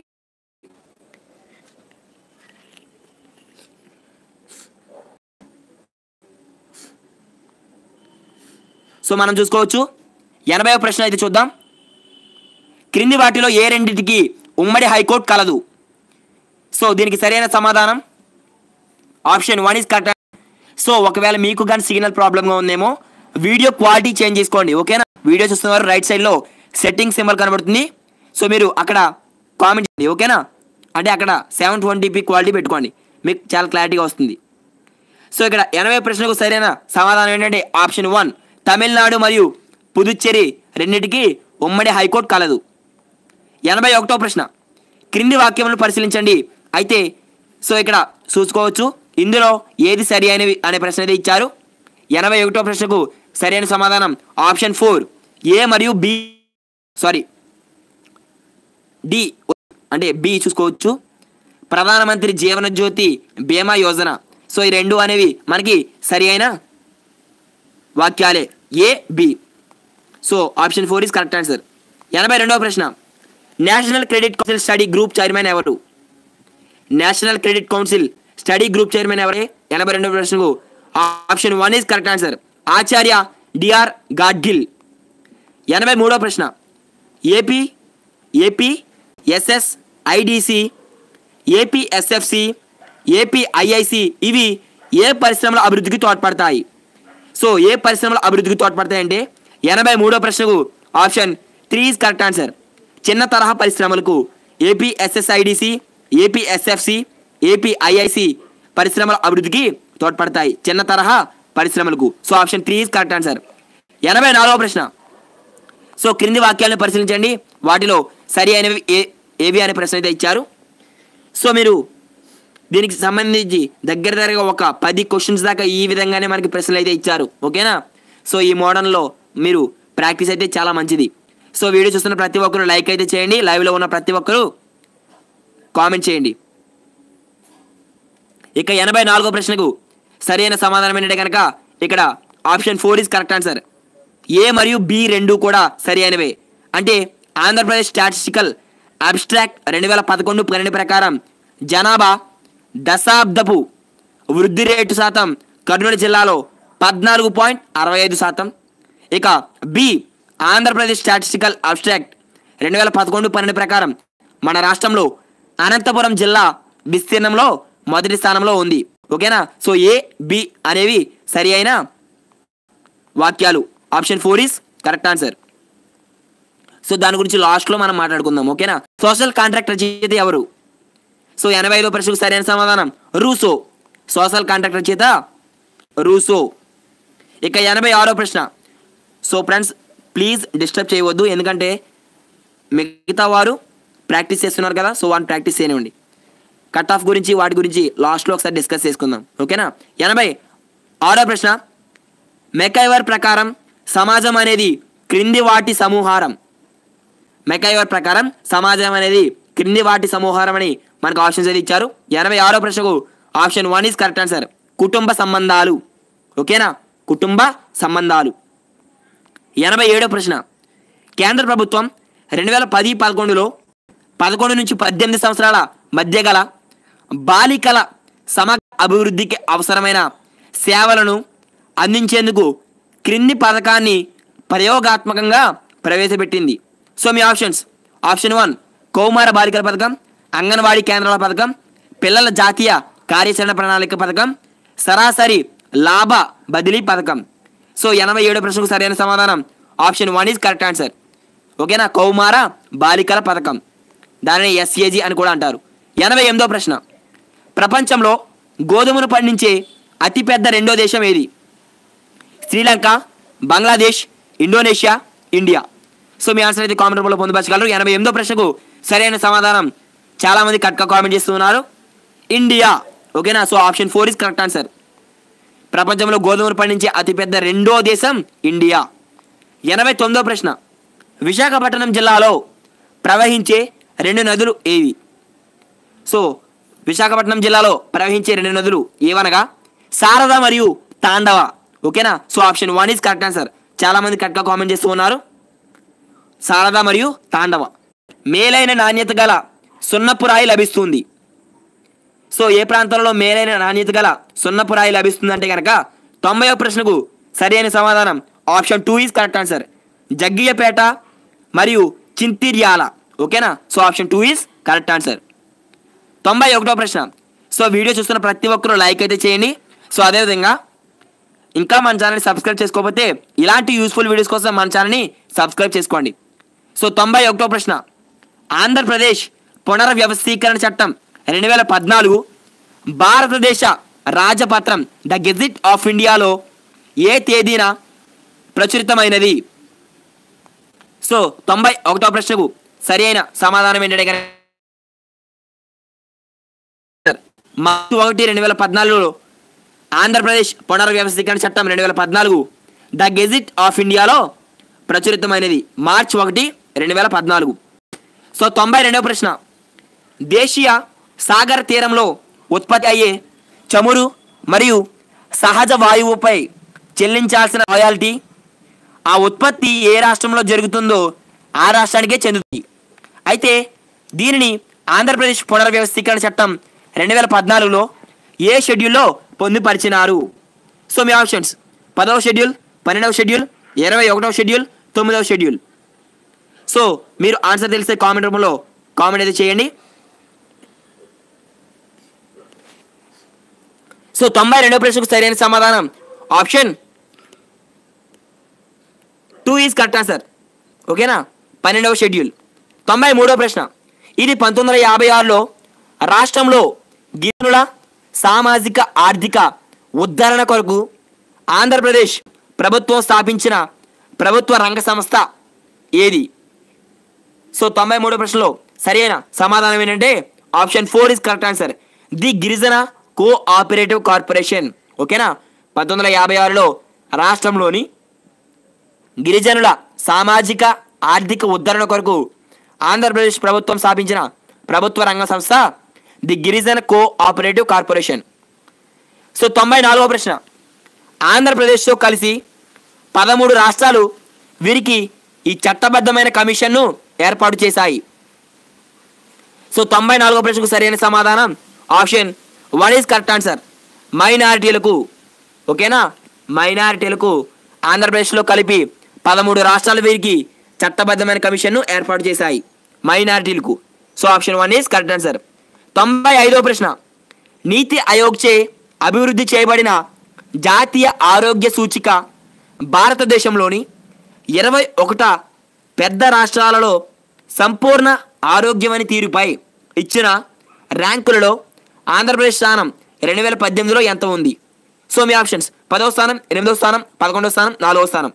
సో మనం చూసుకోవచ్చు ఎనభై ప్రశ్న అయితే చూద్దాం క్రింది వాటిలో ఏ రెండింటికి ఉమ్మడి హైకోర్టు కలదు సో దీనికి సరైన సమాధానం option one is correct so ఒకవేళ మీకు కానీ సిగ్నల్ ప్రాబ్లమ్గా ఉందేమో వీడియో క్వాలిటీ చేంజ్ చేసుకోండి ఓకేనా వీడియో చూస్తున్నవారు రైట్ సైడ్లో సెట్టింగ్ సింబల్ కనబడుతుంది సో మీరు అక్కడ కామెంట్ చేయండి ఓకేనా అంటే అక్కడ సెవెన్ ట్వంటీపీ క్వాలిటీ పెట్టుకోండి మీకు చాలా క్లారిటీగా వస్తుంది సో ఇక్కడ ఎనభై ప్రశ్నకు సరైన సమాధానం ఏంటంటే ఆప్షన్ వన్ తమిళనాడు మరియు పుదుచ్చేరి రెండింటికి ఉమ్మడి హైకోర్టు కలదు ఎనభై ఒకటో ప్రశ్న క్రింది వాక్యములను పరిశీలించండి అయితే సో ఇక్కడ చూసుకోవచ్చు ఇందులో ఏది సరి అయినవి అనే ప్రశ్న అయితే ఇచ్చారు ఎనభై ఒకటో ప్రశ్నకు సరైన సమాధానం ఆప్షన్ ఫోర్ ఏ మరియు బి సారీ డి అంటే బి చూసుకోవచ్చు ప్రధానమంత్రి జీవన జ్యోతి బీమా యోజన సో ఈ రెండు అనేవి మనకి సరి అయిన వాక్యాలే A B so option four is correct answer ఎనభై రెండవ ప్రశ్న national credit council study group chairman ఎవరు national credit council study group chairman ఎవరే ఎనభై రెండవ ప్రశ్నకు option one is correct answer Acharya DR Gadgil ఎనభై మూడవ ప్రశ్న AP AP SS IDC AP SFC AP IIC ఇవి ఏ పరిశ్రమల అభివృద్ధికి తోడ్పడతాయి సో ఏ పరిశ్రమల అభివృద్ధికి తోడ్పడతాయంటే ఎనభై మూడో ప్రశ్నకు option three is correct answer చిన్న తరహా పరిశ్రమలకు AP SSIDC AP SFC AP IIC పరిశ్రమల అభివృద్ధికి తోడ్పడతాయి చిన్న తరహా పరిశ్రమలకు so option three is correct answer ఎనభై నాలుగో ప్రశ్న సో క్రింది వాక్యాలను పరిశీలించండి వాటిలో సరి అయినవి ఏ ఏవి అనే ప్రశ్న అయితే ఇచ్చారు సో మీరు దీనికి సంబంధించి దగ్గర దగ్గరగా ఒక పది క్వశ్చన్స్ దాకా ఈ విధంగానే మనకి ప్రశ్నలు అయితే ఇచ్చారు ఓకేనా సో ఈ మోడల్లో మీరు ప్రాక్టీస్ అయితే చాలా మంచిది సో వీడియో చూస్తున్న ప్రతి ఒక్కరు లైక్ అయితే చేయండి లైవ్లో ఉన్న ప్రతి ఒక్కరు కామెంట్ చేయండి ఇక ఎనభై నాలుగో ప్రశ్నకు సరైన సమాధానం ఏంటంటే కనుక ఇక్కడ option four is correct answer A మరియు బి రెండు కూడా సరి అయినవే అంటే ఆంధ్రప్రదేశ్ స్టాటిస్టికల్ అబ్స్ట్రాక్ట్ రెండు వేల పదకొండు పన్నెండు ప్రకారం జనాభా దశాబ్దపు వృద్ధి రేటు శాతం కర్నూలు జిల్లాలో పద్నాలుగు పాయింట్ అరవై ఐదు శాతం ఇక బి ఆంధ్రప్రదేశ్ స్టాటిస్టికల్ అబ్స్ట్రాక్ట్ రెండు వేల పదకొండు పన్నెండు ప్రకారం మన రాష్ట్రంలో అనంతపురం జిల్లా విస్తీర్ణంలో మొదటి స్థానంలో ఉంది ఓకేనా సో ఏ బి అనేవి సరి అయిన వాక్యాలు option four is correct answer so దాని గురించి లాస్ట్లో మనం మాట్లాడుకుందాం ఓకేనా సోషల్ కాంట్రాక్ట్ రచయిత ఎవరు సో ఎనభై ఐదో ప్రశ్నకు సరైన సమాధానం రూసో సోషల్ కాంట్రాక్ట్ రచయిత రూసో ఇక ఎనభై ఆరో ప్రశ్న సో ఫ్రెండ్స్ ప్లీజ్ డిస్టర్బ్ చేయవద్దు ఎందుకంటే మిగతా వారు ప్రాక్టీస్ చేస్తున్నారు కదా సో వాడిని ప్రాక్టీస్ చేయనివ్వండి కట్ ఆఫ్ గురించి వాటి గురించి లాస్ట్లో ఒకసారి డిస్కస్ చేసుకుందాం ఓకేనా ఎనభై ఆరో ప్రశ్న మెకైవర్ ప్రకారం సమాజం అనేది క్రింది వాటి సమూహారం మెకైవర్ ప్రకారం సమాజం అనేది క్రింది వాటి సమూహారం అని మనకు ఆప్షన్స్ అయితే ఇచ్చారు ఎనభై ఆరో ప్రశ్నకు option one is correct answer కుటుంబ సంబంధాలు ఓకేనా కుటుంబ సంబంధాలు ఎనభై ఏడో ప్రశ్న కేంద్ర ప్రభుత్వం రెండు వేల పది పదకొండులో పదకొండు నుంచి పద్దెనిమిది సంవత్సరాల మధ్య గల బాలికల సమగ్ర అభివృద్ధికి అవసరమైన సేవలను అందించేందుకు క్రింది పథకాన్ని ప్రయోగాత్మకంగా ప్రవేశపెట్టింది సో మీ ఆప్షన్స్ ఆప్షన్ వన్ కౌమార బాలికల పథకం అంగన్వాడీ కేంద్రాల పథకం పిల్లల జాతీయ కార్యాచరణ ప్రణాళిక పథకం సరాసరి లాభ బదిలీ పథకం సో ఎనభై ఏడో ప్రశ్నకు సరైన సమాధానం option one is correct answer ఓకేనా కౌమార బాలికల పథకం దానిని ఎస్ఏజీ అని కూడా అంటారు ఎనభై ఎనిమిదో ప్రశ్న ప్రపంచంలో గోధుమను పండించే అతిపెద్ద రెండో దేశం ఏది Sri Lanka Bangladesh Indonesia India so మీ ఆన్సర్ అయితే కామెంట్ రూపంలో పొందుపరచగలరు ఎనభై ఎనిమిదో ప్రశ్నకు సరైన సమాధానం చాలామంది కరెక్ట్గా కామెంట్ చేస్తున్నారు ఇండియా ఓకేనా so option four is correct answer ప్రపంచంలో గోధుమలు పండించే అతిపెద్ద రెండో దేశం ఇండియా ఎనభై తొమ్మిదో ప్రశ్న విశాఖపట్నం జిల్లాలో ప్రవహించే రెండు నదులు ఏవి సో విశాఖపట్నం జిల్లాలో ప్రవహించే రెండు నదులు ఏవనగా శారద మరియు తాండవ ఓకేనా so option one is correct answer చాలామంది కరెక్ట్గా కామెంట్ చేస్తూ ఉన్నారు శారద మరియు తాండవ మేలైన నాణ్యత గల సున్నపు రాయి లభిస్తుంది సో ఏ ప్రాంతంలో మేలైన నాణ్యత గల సున్నపు రాయి లభిస్తుందంటే కనుక తొంభైవ ప్రశ్నకు సరైన సమాధానం option two is correct answer Jaggayyapeta మరియు చింతిర్యాల ఓకేనా so option two is correct answer తొంభై ఒకటో ప్రశ్న సో వీడియో చూస్తున్న ప్రతి ఒక్కరూ లైక్ అయితే చేయండి సో అదేవిధంగా ఇంకా మన ఛానల్ని సబ్స్క్రైబ్ చేసుకోకపోతే ఇలాంటి యూస్ఫుల్ వీడియోస్ కోసం మన ఛానల్ని సబ్స్క్రైబ్ చేసుకోండి సో తొంభై ఒకటో ప్రశ్న ఆంధ్రప్రదేశ్ పునర్వ్యవస్థీకరణ చట్టం రెండు వేల పద్నాలుగు భారతదేశ రాజపత్రం ద గెజిట్ ఆఫ్ ఇండియాలో ఏ తేదీన ప్రచురితమైనది సో తొంభై ఒకటో ప్రశ్నకు సరి అయిన సమాధానం ఏంటంటే కనుక మార్చి ఒకటి రెండు వేల పద్నాలుగులో ఆంధ్రప్రదేశ్ పునర్వ్యవస్థీకరణ చట్టం రెండు వేల పద్నాలుగు ద గెజిట్ ఆఫ్ ఇండియాలో ప్రచురితమైనది మార్చి ఒకటి రెండు వేల పద్నాలుగు సో తొంభై రెండవ ప్రశ్న దేశీయ సాగర తీరంలో ఉత్పత్తి అయ్యే చమురు మరియు సహజ వాయువుపై చెల్లించాల్సిన రాయల్టీ ఆ ఉత్పత్తి ఏ రాష్ట్రంలో జరుగుతుందో ఆ రాష్ట్రానికే చెందుతుంది అయితే దీనిని ఆంధ్రప్రదేశ్ పునర్వ్యవస్థీకరణ చట్టం రెండు వేల పద్నాలుగులో ఏ షెడ్యూల్లో పొందుపరిచినారు సో మీ ఆప్షన్స్ పదవ షెడ్యూల్ పన్నెండవ షెడ్యూల్ ఇరవై ఒకటవ షెడ్యూల్ తొమ్మిదవ షెడ్యూల్ సో మీరు ఆన్సర్ తెలిస్తే కామెంట్ రూపంలో కామెంట్ అయితే చేయండి సో తొంభై రెండవ ప్రశ్నకు సరైన సమాధానం option two is correct answer ఓకేనా పన్నెండవ షెడ్యూల్ తొంభై మూడవ ప్రశ్న ఇది పంతొమ్మిది వందల యాభై ఆరులో రాష్ట్రంలో గిరిజనుల సామాజిక ఆర్థిక ఉద్ధరణ కొరకు ఆంధ్రప్రదేశ్ ప్రభుత్వం స్థాపించిన ప్రభుత్వ రంగ సంస్థ ఏది సో తొంభై మూడో ప్రశ్నలో సరైన సమాధానం ఏంటంటే option four is correct answer the గిరిజన కో ఆపరేటివ్ కార్పొరేషన్ ఓకేనా పంతొమ్మిది వందల యాభై ఆరులో రాష్ట్రంలోని గిరిజనుల సామాజిక ఆర్థిక ఉద్ధరణ కొరకు ఆంధ్రప్రదేశ్ ప్రభుత్వం స్థాపించిన ప్రభుత్వ రంగ సంస్థ ది గిరిజన కో ఆపరేటివ్ కార్పొరేషన్ సో తొంభై నాలుగో ప్రశ్న ఆంధ్రప్రదేశ్తో కలిసి పదమూడు రాష్ట్రాలు వీరికి ఈ చట్టబద్ధమైన కమిషన్ను ఏర్పాటు చేశాయి సో తొంభై నాలుగో ప్రశ్నకు సరైన సమాధానం option one is correct answer మైనారిటీలకు ఓకేనా మైనారిటీలకు ఆంధ్రప్రదేశ్లో కలిపి పదమూడు రాష్ట్రాల వీరికి చట్టబద్ధమైన కమిషన్ను ఏర్పాటు చేశాయి మైనారిటీలకు so option one is correct answer తొంభై ఐదో ప్రశ్న నీతి ఆయోగ్చే అభివృద్ధి చేయబడిన జాతీయ ఆరోగ్య సూచిక భారతదేశంలోని ఇరవై ఒకట పెద్ద రాష్ట్రాలలో సంపూర్ణ ఆరోగ్యమని తీరుపై ఇచ్చిన ర్యాంకులలో ఆంధ్రప్రదేశ్ స్థానం రెండు వేల పద్దెనిమిదిలో ఎంత ఉంది సో మీ ఆప్షన్స్ పదవ స్థానం ఎనిమిదవ స్థానం పదకొండవ స్థానం నాలుగవ స్థానం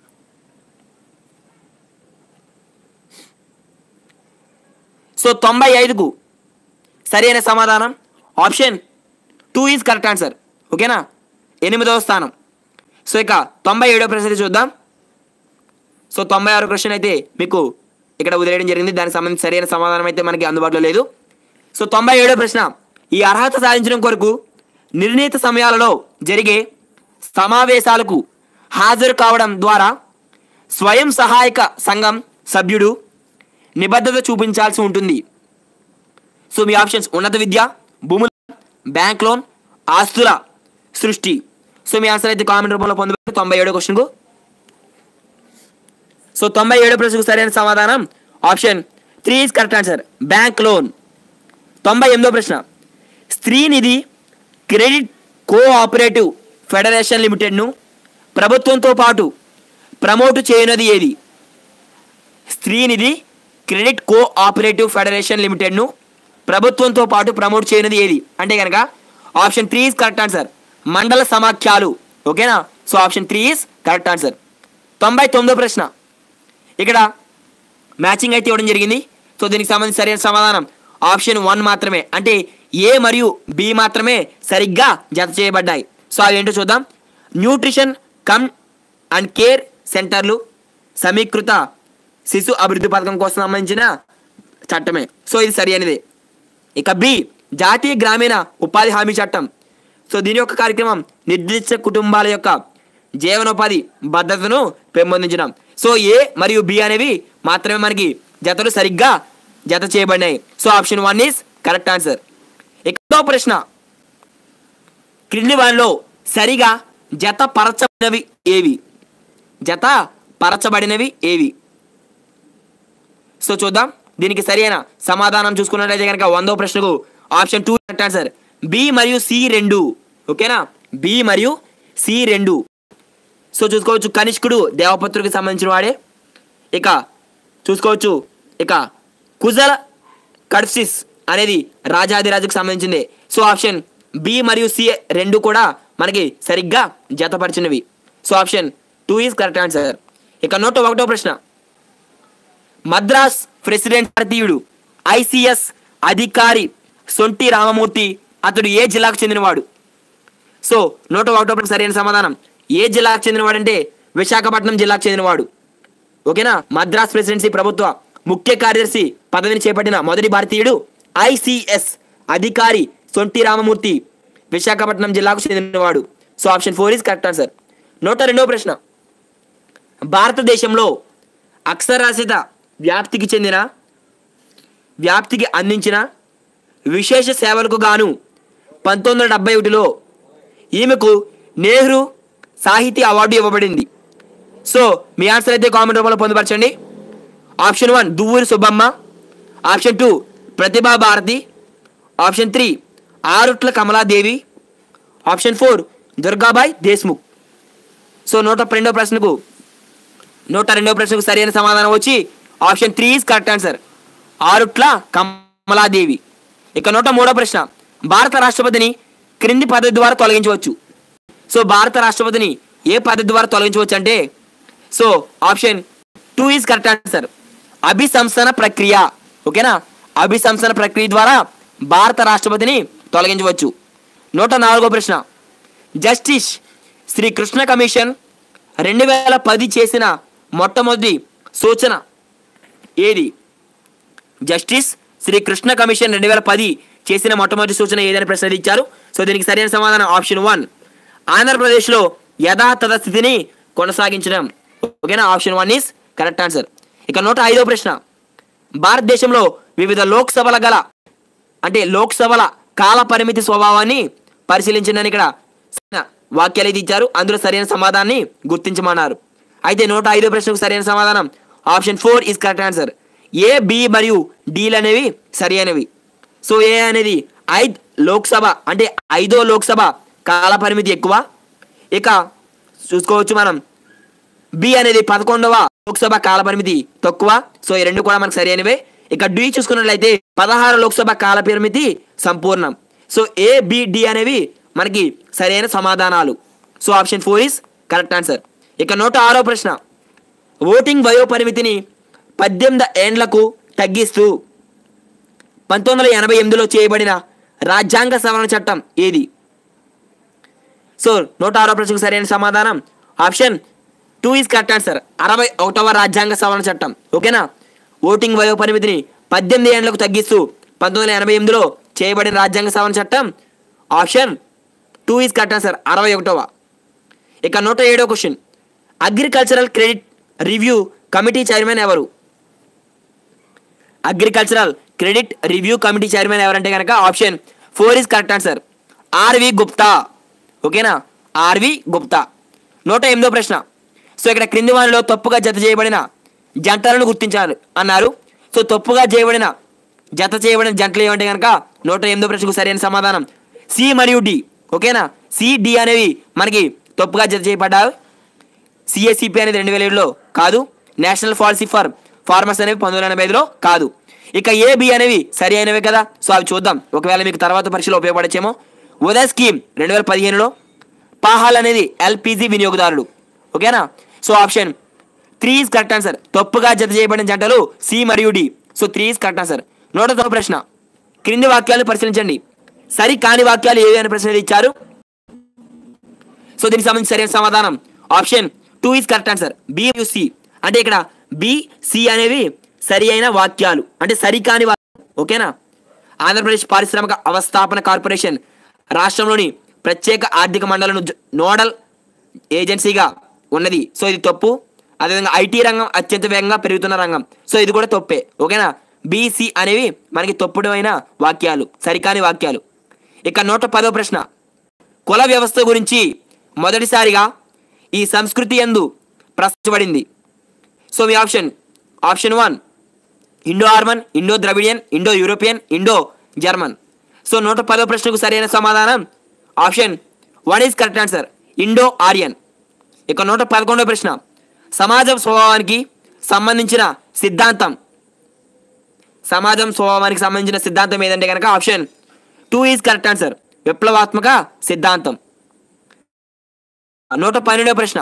సో తొంభై ఐదుకు సరైన సమాధానం option two is correct answer ఓకేనా ఎనిమిదవ స్థానం సో ఇక తొంభై ఏడవ ప్రశ్న చూద్దాం సో తొంభై ఆరు క్వశ్చన్ అయితే మీకు ఇక్కడ వదిలేయడం జరిగింది దానికి సంబంధించి సరైన సమాధానం అయితే మనకి అందుబాటులో లేదు సో తొంభై ఏడో ప్రశ్న ఈ అర్హత సాధించడం కొరకు నిర్ణీత సమయాలలో జరిగే సమావేశాలకు హాజరు కావడం ద్వారా స్వయం సహాయక సంఘం సభ్యుడు నిబద్ధత చూపించాల్సి ఉంటుంది సో మీ ఆప్షన్స్ ఉన్నత విద్య భూముల బ్యాంక్ లోన్ ఆస్తుల సృష్టి సో మీ ఆన్సర్ అయితే కామెంట్ రూపంలో పొందవచ్చు తొంభై ఏడో క్వశ్చన్కు సో తొంభై ఏడో ప్రశ్నకు సరైన సమాధానం option three is correct answer bank loan తొంభై ఎనిమిదో ప్రశ్న స్త్రీనిధి క్రెడిట్ కోఆపరేటివ్ ఫెడరేషన్ లిమిటెడ్ను ప్రభుత్వంతో పాటు ప్రమోట్ చేయనది ఏది స్త్రీనిధి క్రెడిట్ కోఆపరేటివ్ ఫెడరేషన్ లిమిటెడ్ను ప్రభుత్వంతో పాటు ప్రమోట్ చేయనది ఏది అంటే కనుక option three is correct answer మండల సమాఖ్యలు ఓకేనా so option three is correct answer తొంభై తొమ్మిదో ప్రశ్న ఇక్కడ మ్యాచింగ్ అయితే ఇవ్వడం జరిగింది సో దీనికి సంబంధించి సరైన సమాధానం ఆప్షన్ వన్ మాత్రమే అంటే ఏ మరియు బి మాత్రమే సరిగ్గా జత చేయబడ్డాయి సో అవి ఏంటో చూద్దాం న్యూట్రిషన్ కమ్ అండ్ కేర్ సెంటర్లు సమీకృత శిశు అభివృద్ధి పథకం కోసం సంబంధించిన చట్టమే సో ఇది సరి అనేది ఇక బి జాతీయ గ్రామీణ ఉపాధి హామీ చట్టం సో దీని యొక్క కార్యక్రమం నిర్దిష్ట కుటుంబాల యొక్క జీవనోపాధి భద్రతను పెంపొందించడం సో ఏ మరియు బి అనేవి మాత్రమే మనకి జతలు సరిగ్గా జత చేయబడినాయి so option one is correct answer ఎక్కువ ప్రశ్న క్రింది వారిలో సరిగా జత పరచబడినవి ఏవి జత పరచబడినవి ఏవి సో చూద్దాం దీనికి సరైన సమాధానం చూసుకున్నట్లయితే కనుక వందో ప్రశ్నకు option two correct answer B మరియు సి రెండు ఓకేనా బి మరియు సి రెండు సో చూసుకోవచ్చు కనిష్కుడు దేవపత్రుడికి సంబంధించిన వాడే ఇక చూసుకోవచ్చు ఇక కుజల కడ్సిస్ అనేది రాజాదిరాజుకు సంబంధించింది సో ఆప్షన్ బి మరియు సి రెండు కూడా మనకి సరిగ్గా జతపరిచినవి so option two is correct answer ఇక నూట ఒకటో ప్రశ్న మద్రాస్ ప్రెసిడెంట్ భారతీయుడు ఐసిఎస్ అధికారి సొంటి రామమూర్తి అతడు ఏ జిల్లాకు చెందినవాడు సో నూట ఒకటో ప్రశ్న సరైన సమాధానం ఏ జిల్లాకు చెందినవాడంటే విశాఖపట్నం జిల్లాకు చెందినవాడు ఓకేనా మద్రాస్ ప్రెసిడెన్సీ ప్రభుత్వ ముఖ్య కార్యదర్శి పదవిని చేపట్టిన మొదటి భారతీయుడు ఐసిఎస్ అధికారి సొంటి రామమూర్తి విశాఖపట్నం జిల్లాకు చెందినవాడు so option four is correct answer నూట రెండో ప్రశ్న భారతదేశంలో అక్షరాస్యత వ్యాప్తికి చెందిన వ్యాప్తికి అందించిన విశేష సేవలకు గాను పంతొమ్మిది వందల డెబ్బై ఒకటిలో ఈమెకు నెహ్రూ సాహితీ అవార్డు ఇవ్వబడింది సో మీ ఆన్సర్ అయితే కామెంట్ రూపంలో పొందుపరచండి option one Duvvuri Subbamma option two Pratibha Bharati option three Arutla Kamaladevi option four Durgabai Deshmukh so నూట రెండో ప్రశ్నకు నూట రెండో ప్రశ్నకు సరైన సమాధానం వచ్చి option three is correct answer Arutla Kamaladevi ఇక నూట మూడో ప్రశ్న భారత రాష్ట్రపతిని క్రింది పద్ధతి ద్వారా తొలగించవచ్చు సో భారత రాష్ట్రపతిని ఏ పద్ధతి ద్వారా తొలగించవచ్చు అంటే so option two is correct answer అభిశంసన ప్రక్రియ ఓకేనా అభిశంసన ప్రక్రియ ద్వారా భారత రాష్ట్రపతిని తొలగించవచ్చు నూట నాలుగో ప్రశ్న జస్టిస్ శ్రీ కృష్ణ కమిషన్ రెండు వేల పది చేసిన మొట్టమొదటి సూచన ఏది జస్టిస్ శ్రీ కృష్ణ కమిషన్ రెండు వేల పది చేసిన మొట్టమొదటి సూచన ఏదైనా ప్రశ్న ఇచ్చారు సో దీనికి సరైన సమాధానం ఆప్షన్ వన్ ఆంధ్రప్రదేశ్లో యథాతథ స్థితిని కొనసాగించడం ఓకేనా option one is correct answer ఇక నూట ఐదో ప్రశ్న భారతదేశంలో వివిధ లోక్సభల గల అంటే లోక్సభల కాల పరిమితి స్వభావాన్ని పరిశీలించిందని ఇక్కడ సరైన వాక్యాలు అయితే ఇచ్చారు అందులో సరైన సమాధానాన్ని గుర్తించమన్నారు అయితే నూట ఐదో ప్రశ్నకు సరైన సమాధానం option four is correct answer A B మరియు డీలు అనేవి సరి అనేవి సో ఏ అనేది ఐద్ లోక్సభ అంటే ఐదో లోక్సభ కాల పరిమితి ఎక్కువ ఇక చూసుకోవచ్చు మనం బి అనేది పదకొండవ లోక్సభ కాల పరిమితి తక్కువ సో ఈ రెండు కూడా మనకు సరైనవే ఇక డి చూసుకున్నట్లయితే పదహారు లోక్సభ కాల పరిమితి సంపూర్ణం సో ఏ బి డి అనేవి మనకి సరైన సమాధానాలు so option four is correct answer ఇక నూట ఆరో ప్రశ్న ఓటింగ్ వయో పరిమితిని పద్దెనిమిది ఏండ్లకు తగ్గిస్తూ పంతొమ్మిది వందల ఎనభై ఎనిమిదిలో చేయబడిన రాజ్యాంగ సవరణ చట్టం ఏది సో నూట ఆరో ప్రశ్నకు సరైన సమాధానం option two is correct answer అరవై ఒకటవ రాజ్యాంగ సవరణ చట్టం ఓకేనా ఓటింగ్ వయో పరిమితిని పద్దెనిమిది ఏళ్లకు తగ్గిస్తూ పంతొమ్మిది వందల ఎనభై ఎనిమిదిలో చేయబడిన రాజ్యాంగ సవరణ చట్టం option two is correct answer అరవై ఒకటవ ఇక నూట ఏడో question agricultural credit review committee chairman ఎవరు agricultural credit review committee chairman ఎవరంటే కనుక option four is correct answer R V Gupta ఓకేనా ఆర్వి గుప్తా నూట ఎనిమిదో ప్రశ్న సో ఇక్కడ క్రింది వారిలో తప్పుగా జత చేయబడిన జంటలను గుర్తించారు అన్నారు సో తప్పుగా చేయబడిన జత చేయబడిన జంటలు ఏమంటే కనుక నూట ఎనిమిదో ప్రశ్నకు సరైన సమాధానం సి మరియు డి ఓకేనా సి డి అనేవి మనకి తప్పుగా జత చేయబడ్డారు సిఎస్సిపి అనేది రెండు వేల ఏడులో కాదు నేషనల్ పాలసీ ఫర్ ఫార్మర్స్ అనేవి పంతొమ్మిది వందల ఎనభై ఐదులో కాదు ఇక ఏ బి అనేవి సరి అయినవే కదా సో అవి చూద్దాం ఒకవేళ మీకు తర్వాత పరీక్షలో ఉపయోగపడచ్చేమో ఉదయ్ స్కీమ్ రెండు వేల పదిహేనులో పాహాల్ అనేది ఎల్పిజి వినియోగదారుడు ఓకేనా so option three is correct answer తప్పుగా జత చేయబడిన జంటలు సి మరియు D so three is correct answer నూట తొమ్మిది ప్రశ్న క్రింది వాక్యాలను పరిశీలించండి సరి కాని వాక్యాలు ఏవి అనే ప్రశ్న ఇచ్చారు సో దీనికి సంబంధించి సరైన సమాధానం option two is correct answer B C అంటే ఇక్కడ బి సి అనేవి సరి అయిన వాక్యాలు అంటే సరికాని వాక్యాలు ఓకేనా ఆంధ్రప్రదేశ్ పారిశ్రామిక అవస్థాపన కార్పొరేషన్ రాష్ట్రంలోని ప్రత్యేక ఆర్థిక మండలను జ- నోడల్ ఏజెన్సీగా ఉన్నది సో ఇది తప్పు అదేవిధంగా ఐటీ రంగం అత్యంత వేగంగా పెరుగుతున్న రంగం సో ఇది కూడా తప్పే ఓకేనా బీసీ అనేవి మనకి తప్పుడైన వాక్యాలు సరికాని వాక్యాలు ఇక నూట పదో ప్రశ్న కుల వ్యవస్థ గురించి మొదటిసారిగా ఈ సంస్కృతి ఎందు ప్రశ్నించబడింది సో మీ option option one Indo Aryan Indo Dravidian Indo European Indo German so నూట పదో ప్రశ్నకు సరైన సమాధానం option one is correct answer Indo Aryan ఇక నూట పదకొండో ప్రశ్న సమాజం స్వభావానికి సంబంధించిన సిద్ధాంతం సమాజం స్వభావానికి సంబంధించిన సిద్ధాంతం ఏదంటే కనుక option two is correct answer విప్లవాత్మక సిద్ధాంతం నూట పన్నెండో ప్రశ్న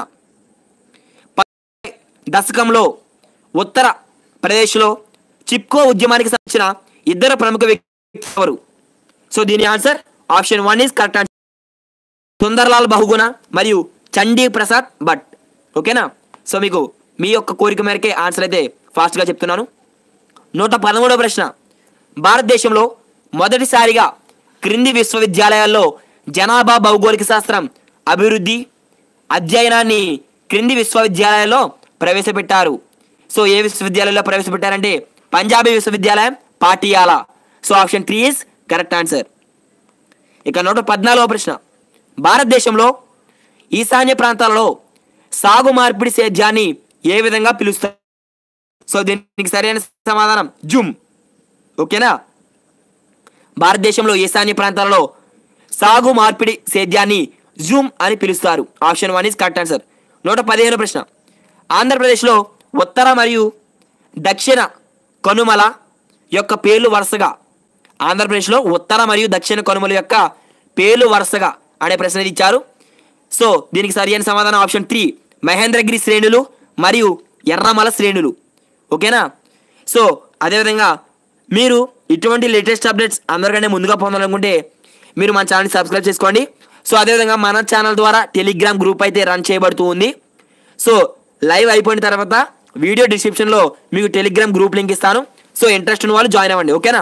ప- దశకంలో ఉత్తర ప్రదేశ్లో చిప్కో ఉద్యమానికి సంబంధించిన ఇద్దరు ప్రముఖ వ్యక్తులు ఎవరు సో దీని answer option one is correct answer Sundarlal Bahuguna మరియు చండీ ప్రసాద్ భట్ ఓకేనా సో మీకు మీ యొక్క కోరిక మేరకే ఆన్సర్ అయితే ఫాస్ట్గా చెప్తున్నాను నూట పదమూడవ ప్రశ్న భారతదేశంలో మొదటిసారిగా క్రింది విశ్వవిద్యాలయాల్లో జనాభా భౌగోళిక శాస్త్రం అభివృద్ధి అధ్యయనాన్ని క్రింది విశ్వవిద్యాలయాల్లో ప్రవేశపెట్టారు సో ఏ విశ్వవిద్యాలయంలో ప్రవేశపెట్టారంటే పంజాబీ విశ్వవిద్యాలయం Patiala so option three is correct answer ఇక నూట పద్నాలుగవ ప్రశ్న భారతదేశంలో ఈశాన్య ప్రాంతాలలో సాగు మార్పిడి సేద్యాన్ని ఏ విధంగా పిలుస్తారు సో దీనికి సరైన సమాధానం జుమ్ ఓకేనా భారతదేశంలో ఈశాన్య ప్రాంతాలలో సాగు మార్పిడి సేద్యాన్ని జూమ్ అని పిలుస్తారు option one is correct answer నూట పదిహేను ప్రశ్న ఆంధ్రప్రదేశ్లో ఉత్తర మరియు దక్షిణ కనుమల యొక్క పేర్లు వరుసగా ఆంధ్రప్రదేశ్లో ఉత్తర మరియు దక్షిణ కనుమల యొక్క పేర్లు వరుసగా అనే ప్రశ్న ఇచ్చారు సో దీనికి సరైన సమాధానం ఆప్షన్ త్రీ మహేంద్రగిరి శ్రేణులు మరియు ఎర్రమల శ్రేణులు ఓకేనా సో అదేవిధంగా మీరు ఇటువంటి లేటెస్ట్ అప్డేట్స్ అందరికంటే ముందుగా పొందాలనుకుంటే మీరు మన ఛానల్ని సబ్స్క్రైబ్ చేసుకోండి సో అదేవిధంగా మన ఛానల్ ద్వారా టెలిగ్రామ్ గ్రూప్ అయితే రన్ చేయబడుతూ ఉంది సో లైవ్ అయిపోయిన తర్వాత వీడియో డిస్క్రిప్షన్లో మీకు టెలిగ్రామ్ గ్రూప్ లింక్ ఇస్తాను సో ఇంట్రెస్ట్ ఉన్న వాళ్ళు జాయిన్ అవ్వండి ఓకేనా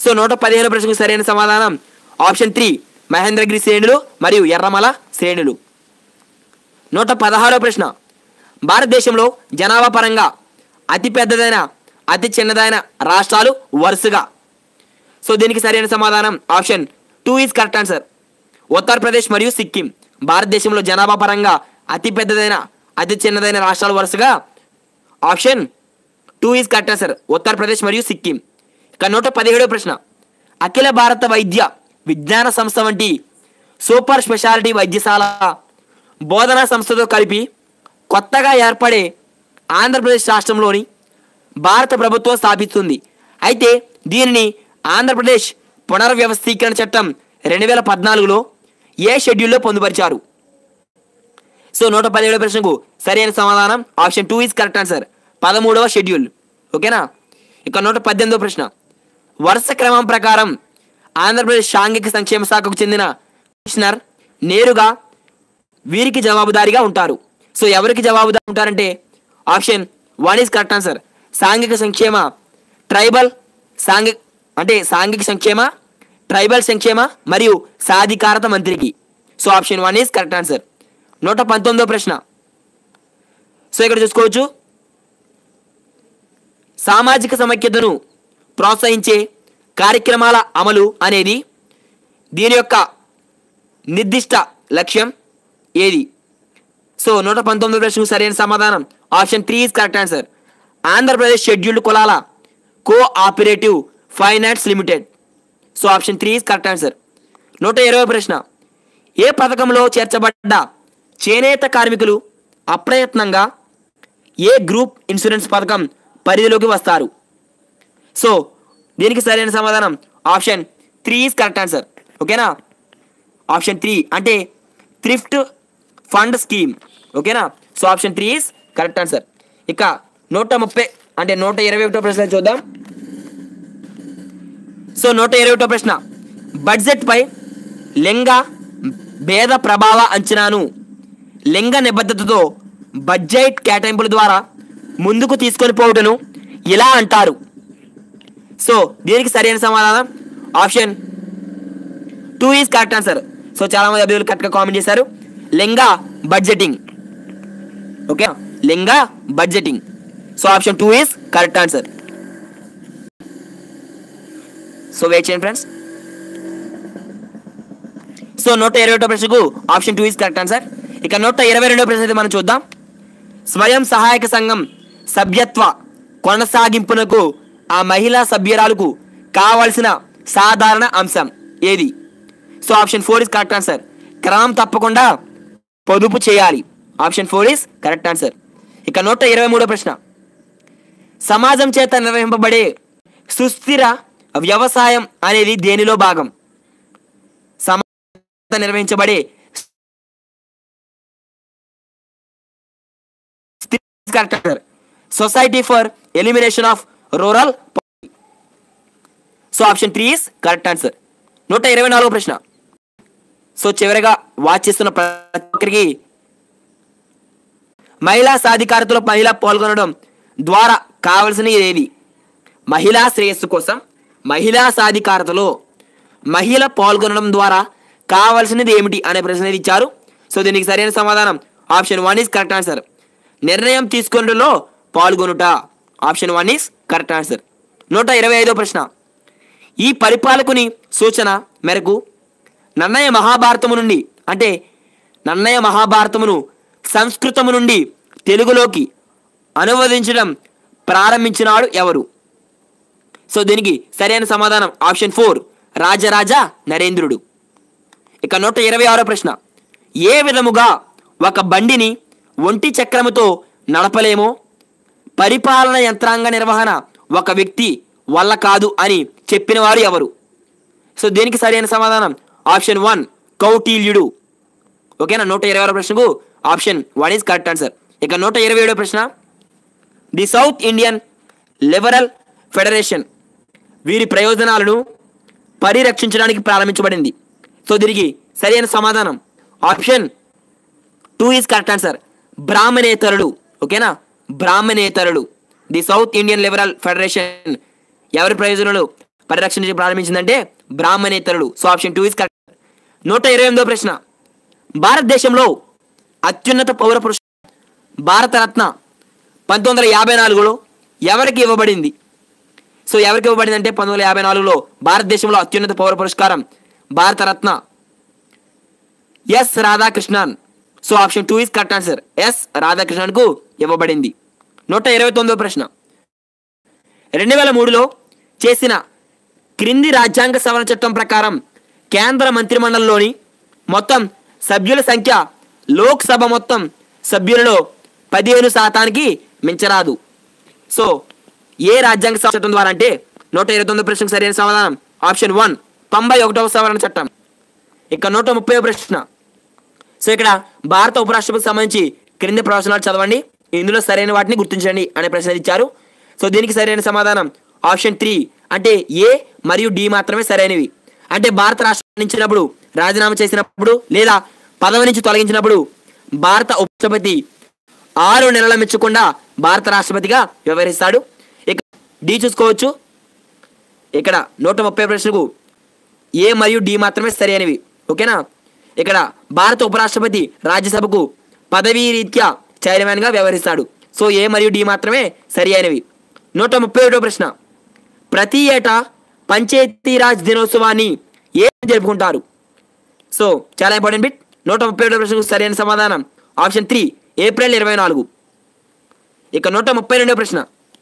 సో నూట పదిహేను ప్రశ్నకు సరైన సమాధానం ఆప్షన్ త్రీ మహేంద్రగిరి శ్రేణులు మరియు ఎర్రమల శ్రేణులు నూట పదహారో ప్రశ్న భారతదేశంలో జనాభా పరంగా అతి పెద్దదైన అతి చిన్నదైన రాష్ట్రాలు వరుసగా సో దీనికి సరైన సమాధానం option two is correct answer Uttar Pradesh మరియు సిక్కిం భారతదేశంలో జనాభా పరంగా అతి పెద్దదైన అతి చిన్నదైన రాష్ట్రాలు వరుసగా option two is correct answer Uttar Pradesh మరియు సిక్కిం ఇక నూట పదిహేడో ప్రశ్న అఖిల భారత వైద్య విజ్ఞాన సంస్థ వంటి సూపర్ స్పెషాలిటీ వైద్యశాల బోధనా సంస్థతో కలిపి కొత్తగా ఏర్పడే ఆంధ్రప్రదేశ్ రాష్ట్రంలోని భారత ప్రభుత్వం స్థాపిస్తుంది అయితే దీనిని ఆంధ్రప్రదేశ్ పునర్వ్యవస్థీకరణ చట్టం రెండు వేల పద్నాలుగులో ఏ షెడ్యూల్లో పొందుపరిచారు సో నూట పదిహేడో ప్రశ్నకు సరైన సమాధానం option two is correct answer పదమూడవ షెడ్యూల్ ఓకేనా ఇక నూట పద్దెనిమిదో ప్రశ్న వరుస క్రమం ప్రకారం ఆంధ్రప్రదేశ్ సాంఘిక సంక్షేమ శాఖకు చెందిన కమిషనర్ నేరుగా వీరికి జవాబుదారీగా ఉంటారు సో ఎవరికి జవాబుదారి ఉంటారంటే option one is correct answer సాంఘిక సంక్షేమ ట్రైబల్ సాంఘిక అంటే సాంఘిక సంక్షేమ ట్రైబల్ సంక్షేమ మరియు సాధికారత మంత్రికి so option one is correct answer నూట పంతొమ్మిదో ప్రశ్న సో ఇక్కడ చూసుకోవచ్చు సామాజిక సమైక్యతను ప్రోత్సహించే కార్యక్రమాల అమలు అనేది దీని యొక్క నిర్దిష్ట లక్ష్యం ఏది సో నూట పంతొమ్మిది ప్రశ్నకు సరైన సమాధానం option three is correct answer Andhra Pradesh scheduled కులాల co operative finance limited so option three is correct answer నూట ఇరవై ప్రశ్న ఏ పథకంలో చేర్చబడ్డ చేనేత కార్మికులు అప్రయత్నంగా ఏ గ్రూప్ ఇన్సూరెన్స్ పథకం పరిధిలోకి వస్తారు సో దీనికి సరైన సమాధానం option three is correct answer ఓకేనా ఆప్షన్ త్రీ అంటే థ్రిఫ్ట్ ఫండ్ స్కీమ్ ఓకేనా so option three is correct answer ఇక నూట ముప్పై అంటే నూట ఇరవై ఒకటో ప్రశ్న చూద్దాం సో నూట ఇరవై ఒకటో ప్రశ్న బడ్జెట్పై లింగ భేద ప్రభావ అంచనాను లింగ నిబద్ధతతో బడ్జెట్ కేటాయింపుల ద్వారా ముందుకు తీసుకొని పోవటను ఇలా అంటారు సో దీనికి సరైన సమాధానం option two is correct answer so చాలా మంది అభ్యర్థులు కరెక్ట్గా కామెంట్ చేశారు లింగ బడ్జెటింగ్ ఓకే లింగ budgeting so option two is correct answer so wait చేయండి ఫ్రెండ్స్ సో నూట ఇరవై ఒకటో ప్రశ్నకు option two is correct answer ఇక నూట ఇరవై రెండో ప్రశ్న అయితే మనం చూద్దాం స్వయం సహాయక సంఘం సభ్యత్వ కొనసాగింపునకు ఆ మహిళా సభ్యురాలకు కావలసిన సాధారణ అంశం ఏది so option four is correct answer క్రమం తప్పకుండా పొదుపు చేయాలి option four is correct answer ఇక నూట ఇరవై మూడో ప్రశ్న సమాజం చేత నిర్వహింపబడే సుస్థిర వ్యవసాయం అనేది దేనిలో భాగం సమాజం చేత నిర్వహించబడే correct answer society for elimination of rural so option three is correct answer నూట ఇరవై నాలుగో ప్రశ్న సో చివరిగా వాచ్ చేస్తున్న ప్రతి ఒక్కరికి మహిళా సాధికారతలో మహిళ పాల్గొనడం ద్వారా కావలసిన ఏది మహిళా శ్రేయస్సు కోసం మహిళా సాధికారతలో మహిళ పాల్గొనడం ద్వారా కావాల్సినది ఏమిటి అనే ప్రశ్న అయితే ఇచ్చారు సో దీనికి సరైన సమాధానం option one is correct answer నిర్ణయం తీసుకున్నలో పాల్గొనుట option one is correct answer నూట ఇరవై ఐదో ప్రశ్న ఈ పరిపాలకుని సూచన మేరకు నన్నయ మహాభారతము నుండి అంటే నన్నయ మహాభారతమును సంస్కృతము నుండి తెలుగులోకి అనువదించడం ప్రారంభించినాడు ఎవరు సో దీనికి సరైన సమాధానం ఆప్షన్ ఫోర్ రాజరాజ నరేంద్రుడు ఇక నూట ఇరవై ఆరో ప్రశ్న ఏ విధముగా ఒక బండిని ఒంటి చక్రముతో నడపలేమో పరిపాలన యంత్రాంగ నిర్వహణ ఒక వ్యక్తి వల్ల కాదు అని చెప్పిన వారు ఎవరు సో దీనికి సరైన సమాధానం ఆప్షన్ వన్ కౌటిల్యుడు ఓకేనా నూట ఇరవై ఆరో ప్రశ్నకు option one is correct answer ఇక నూట ఇరవై ఏడో ప్రశ్న the South Indian Liberal Federation వీరి ప్రయోజనాలను పరిరక్షించడానికి ప్రారంభించబడింది సో దీనికి సరైన సమాధానం option two is correct answer బ్రాహ్మణేతరుడు ఓకేనా బ్రాహ్మణేతరుడు the South Indian Liberal Federation ఎవరి ప్రయోజనాలు పరిరక్షణ ప్రారంభించిందంటే బ్రాహ్మణేతరులు so option two is correct నూట ఇరవై ఎనిమిదో ప్రశ్న భారతదేశంలో అత్యున్నత పౌర పురుష భారతరత్న పంతొమ్మిది వందల యాభై నాలుగులో ఎవరికి ఇవ్వబడింది సో ఎవరికి ఇవ్వబడింది అంటే పంతొమ్మిది వందల యాభై నాలుగులో భారతదేశంలో అత్యున్నత పౌర పురస్కారం Bharat Ratna yes Radhakrishnan so option two is correct answer yes రాధాకృష్ణన్కు ఇవ్వబడింది నూట ఇరవై తొమ్మిదో ప్రశ్న రెండు వేల మూడులో చేసిన క్రింది రాజ్యాంగ సవరణ చట్టం ప్రకారం కేంద్ర మంత్రిమండలిలోని మొత్తం సభ్యుల సంఖ్య లోక్సభ మొత్తం సభ్యులలో పదిహేను శాతానికి మించరాదు సో ఏ రాజ్యాంగ సవరణ చట్టం ద్వారా అంటే నూట ఇరవై తొమ్మిది ప్రశ్నకు సరైన సమాధానం ఆప్షన్ వన్ తొంభై ఒకటవ సవరణ చట్టం ఇక నూట ముప్పై ప్రశ్న సో ఇక్కడ భారత ఉపరాష్ట్రపతికి సంబంధించి క్రింది ప్రవచనాలు చదవండి ఇందులో సరైన వాటిని గుర్తించండి అనే ప్రశ్న ఇచ్చారు సో దీనికి సరైన సమాధానం ఆప్షన్ త్రీ అంటే ఏ మరియు డి మాత్రమే సరైనవి అంటే భారత రాష్ట్రం నుంచినప్పుడు రాజీనామా చేసినప్పుడు లేదా పదవి నుంచి తొలగించినప్పుడు భారత ఉపరాష్ట్రపతి ఆరు నెలల మెచ్చకుండా భారత రాష్ట్రపతిగా వ్యవహరిస్తాడు ఇక డి చూసుకోవచ్చు ఇక్కడ నూట ముప్పై ప్రశ్నకు ఏ మరియు డి మాత్రమే సరైనవి ఓకేనా ఇక్కడ భారత ఉపరాష్ట్రపతి రాజ్యసభకు పదవీ రీత్యా చైర్మన్గా వ్యవహరిస్తాడు సో ఏ మరియు డి మాత్రమే సరి అయినవి నూట ముప్పై ఒకటో ప్రశ్న ప్రతి ఏటా పంచాయతీరాజ్ దినోత్సవాన్ని ఏ జరుపుకుంటారు సో చాలా ఇంపార్టెంట్ బిట్ నూట ముప్పై ఒకటో ప్రశ్నకు సరైన సమాధానం ఆప్షన్ త్రీ ఏప్రిల్ ఇరవై నాలుగు ఇక నూట ముప్పై రెండో ప్రశ్న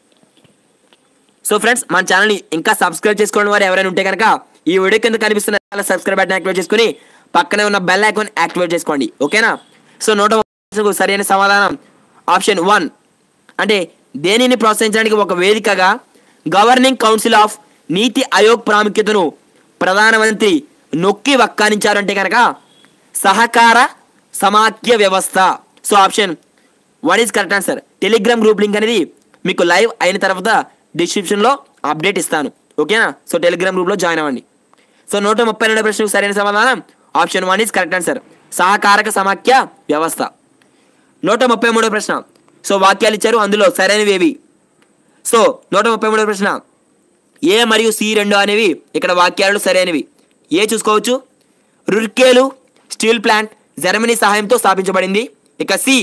సో ఫ్రెండ్స్ మన ఛానల్ని ఇంకా సబ్స్క్రైబ్ చేసుకోవడం వారు ఎవరైనా ఉంటే కనుక ఈ వీడియో కింద కనిపిస్తున్న సబ్స్క్రైబ్ బటన్ యాక్టివేట్ చేసుకుని పక్కనే ఉన్న బెల్ ఐకాన్ యాక్టివేట్ చేసుకోండి ఓకేనా సో నూట ముప్పై ప్రశ్నకు సరైన సమాధానం ఆప్షన్ వన్ అంటే దేనిని ప్రోత్సహించడానికి ఒక వేదికగా గవర్నింగ్ కౌన్సిల్ ఆఫ్ నీతి ఆయోగ్ ప్రాముఖ్యతను ప్రధానమంత్రి నొక్కి వక్కానించారంటే కనుక సహకార సమాఖ్య వ్యవస్థ so option one is correct answer Telegram group link అనేది మీకు లైవ్ అయిన తర్వాత డిస్క్రిప్షన్లో అప్డేట్ ఇస్తాను ఓకేనా సో టెలిగ్రామ్ గ్రూప్లో జాయిన్ అవ్వండి సో నూట ముప్పై రెండో ప్రశ్నకు సరైన సమాధానం option one is correct answer సహకారక సమాఖ్య వ్యవస్థ నూట ముప్పై మూడో ప్రశ్న సో వాక్యాలు ఇచ్చారు అందులో సరైనవి ఏవి సో నూట ముప్పై మూడో ప్రశ్న ఏ మరియు సి రెండు అనేవి ఇక్కడ వాక్యాలు సరైనవి ఏ చూసుకోవచ్చు రుర్కేలు స్టీల్ ప్లాంట్ జర్మనీ సహాయంతో స్థాపించబడింది ఇక C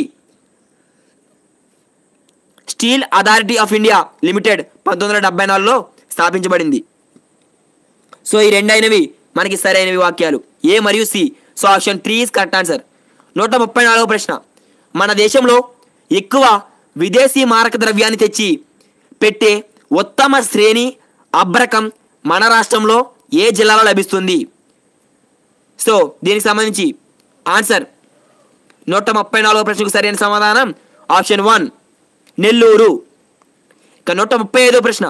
steel authority of India limited పంతొమ్మిది వందల డెబ్బై నాలుగులో స్థాపించబడింది సో ఈ రెండైనవి మనకి సరైనవి వాక్యాలు ఏ మరియు C so option three is correct answer నూట ముప్పై నాలుగో ప్రశ్న మన దేశంలో ఎక్కువ విదేశీ మారక ద్రవ్యాన్ని తెచ్చి పెట్టే ఉత్తమ శ్రేణి అబ్రకం మన రాష్ట్రంలో ఏ జిల్లాలో లభిస్తుంది సో దీనికి సంబంధించి ఆన్సర్ నూట ముప్పై నాలుగో ప్రశ్నకు సరైన సమాధానం ఆప్షన్ వన్ నెల్లూరు ఇక నూట ముప్పై ఐదో ప్రశ్న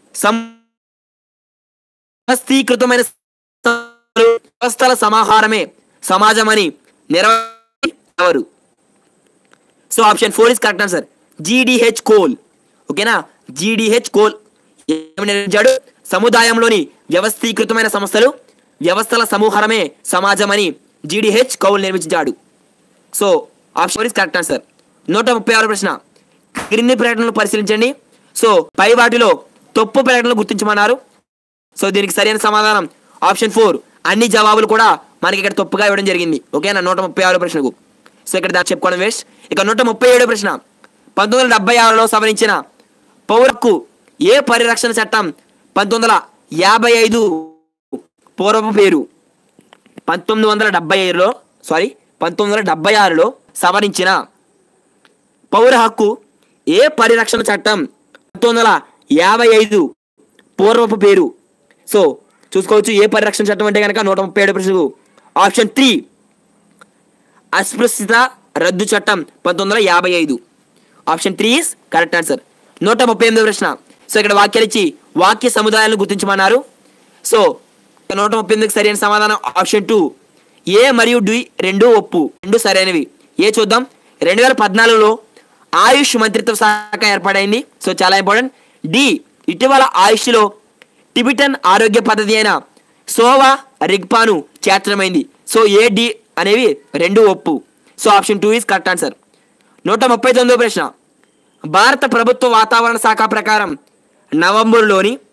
సమస్తీకృతమైన వ్యవస్థల సమాహారమే సమాజం అని ఎవరు so option four is correct answer G D H Cole ఓకేనా జీడిహెచ్ కోల్ ఏమని నిర్మించాడు సముదాయంలోని వ్యవస్థీకృతమైన సంస్థలు వ్యవస్థల సమూహరమే సమాజం అని జీడిహెచ్ కౌల్ నిర్మించాడు so option four is correct answer నూట ముప్పై ఆరు ప్రశ్న క్రింది ప్రకటనలు పరిశీలించండి సో పై వాటిలో తప్పు ప్రకటనలు గుర్తించమన్నారు సో దీనికి సరైన సమాధానం ఆప్షన్ ఫోర్ అన్ని జవాబులు కూడా మనకి ఇక్కడ తప్పుగా ఇవ్వడం జరిగింది ఓకేనా నూట ముప్పై ఆరు ప్రశ్నకు సో ఇక్కడ దాన్ని చెప్పుకోవడం వేస్ట్ ఇక నూట ముప్పై ఏడో ప్రశ్న పంతొమ్మిది వందల డెబ్బై ఆరులో సవరించిన పౌరకు ఏ పరిరక్షణ చట్టం పంతొమ్మిది వందల యాభై ఐదు పూర్వపు పేరు పంతొమ్మిది వందల డెబ్బై ఐదులో సారీ పంతొమ్మిది వందల డెబ్బై ఆరులో సవరించిన పౌర హక్కు ఏ పరిరక్షణ చట్టం పంతొమ్మిది వందల యాభై ఐదు పూర్వపు పేరు సో చూసుకోవచ్చు ఏ పరిరక్షణ చట్టం అంటే కనుక నూట ముప్పై ఏడు ప్రశ్నకు ఆప్షన్ త్రీ అస్పృశ్యత రద్దు చట్టం పంతొమ్మిది వందల యాభై ఐదు option three is correct answer నూట ముప్పై ఎనిమిదో ప్రశ్న సో ఇక్కడ వాక్యాలు ఇచ్చి వాక్య సముదాయాలను గుర్తించమన్నారు సో నూట ముప్పై ఎనిమిదికి సరైన సమాధానం ఆప్షన్ టూ ఏ మరియు డి రెండు ఒప్పు రెండు సరైనవి ఏ చూద్దాం రెండు వేల పద్నాలుగులో ఆయుష్ మంత్రిత్వ శాఖ ఏర్పాటైంది సో చాలా ఇంపార్టెంట్ డి ఇటీవల ఆయుష్లో టిబిటన్ ఆరోగ్య పద్ధతి అయిన సోవా రిగ్పాను చేర్చడమైంది సో ఏ డి అనేవి రెండు ఒప్పు so option two is correct answer నూట ముప్పై తొమ్మిదో ప్రశ్న భారత ప్రభుత్వ వాతావరణ శాఖ ప్రకారం నవంబర్లోని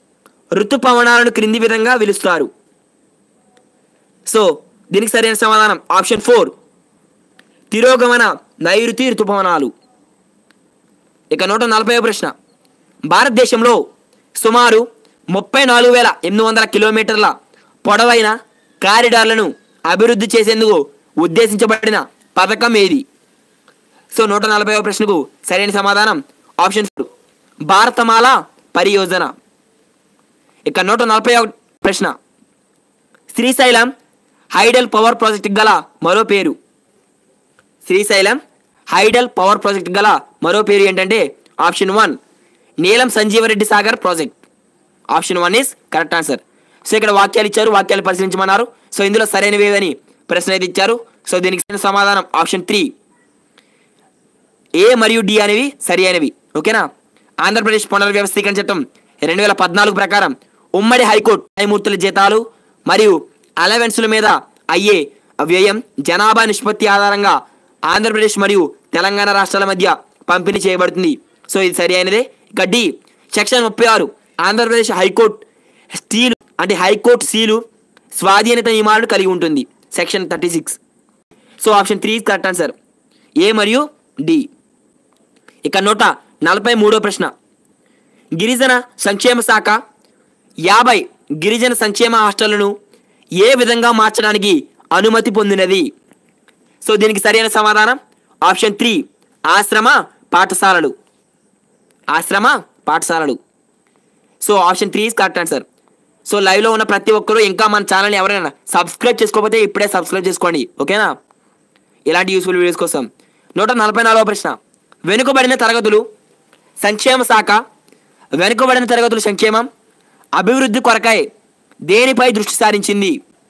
ఋతుపవనాలను క్రింది విధంగా పిలుస్తారు సో దీనికి సరైన సమాధానం ఆప్షన్ ఫోర్ తిరోగమన నైరుతి ఋతుపవనాలు ఇక నూట నలభై ప్రశ్న భారతదేశంలో సుమారు ముప్పై నాలుగు వేల ఎనిమిది వందల కిలోమీటర్ల పొడవైన కారిడార్లను అభివృద్ధి చేసేందుకు ఉద్దేశించబడిన పథకం ఏది సో నూట నలభై ప్రశ్నకు సరైన సమాధానం ఆప్షన్ ఫోర్ భారతమాల పరియోజన ఇక నూట నలభై ప్రశ్న శ్రీశైలం హైడల్ పవర్ ప్రాజెక్ట్ గల మరో పేరు శ్రీశైలం హైడల్ పవర్ ప్రాజెక్ట్ గల మరో పేరు ఏంటంటే ఆప్షన్ వన్ నీలం Sanjeeva Reddy Sagar project option one is correct answer so ఇక్కడ వాక్యాలు ఇచ్చారు వాక్యాలు పరిశీలించమన్నారు సో ఇందులో సరైనవి ఏవని ప్రశ్న అయితే ఇచ్చారు సో దీనికి సరైన సమాధానం ఆప్షన్ త్రీ ఏ మరియు డి అనేవి సరి అయినవి ఓకేనా ఆంధ్రప్రదేశ్ పునర్వ్యవస్థీకరణ చట్టం రెండు వేల పద్నాలుగు ప్రకారం ఉమ్మడి హైకోర్టు న్యాయమూర్తుల జీతాలు మరియు అలవెన్సుల మీద అయ్యే వ్యయం జనాభా నిష్పత్తి ఆధారంగా ఆంధ్రప్రదేశ్ మరియు తెలంగాణ రాష్ట్రాల మధ్య పంపిణీ చేయబడుతుంది సో ఇది సరి అయినదే ఇక డి సెక్షన్ ముప్పై ఆరు ఆంధ్రప్రదేశ్ హైకోర్టు స్టీలు అంటే హైకోర్టు సీలు స్వాధీనత నియమాలను కలిగి ఉంటుంది section thirty six so option three correct answer A మరియు డి ఇక నూట నలభై మూడో ప్రశ్న గిరిజన సంక్షేమ శాఖ యాభై గిరిజన సంక్షేమ హాస్టళ్లను ఏ విధంగా మార్చడానికి అనుమతి పొందినది సో దీనికి సరైన సమాధానం ఆప్షన్ త్రీ ఆశ్రమ పాఠశాలలు ఆశ్రమ పాఠశాలలు so option three is correct answer so లైవ్లో ఉన్న ప్రతి ఒక్కరూ ఇంకా మన ఛానల్ని ఎవరైనా సబ్స్క్రైబ్ చేసుకోకపోతే ఇప్పుడే సబ్స్క్రైబ్ చేసుకోండి ఓకేనా ఇలాంటి యూస్ఫుల్ వీడియోస్ కోసం నూట నలభై నాలుగవ ప్రశ్న వెనుకబడిన తరగతులు సంక్షేమ శాఖ వెనుకబడిన తరగతుల సంక్షేమం అభివృద్ధి కొరకై దేనిపై దృష్టి సారించింది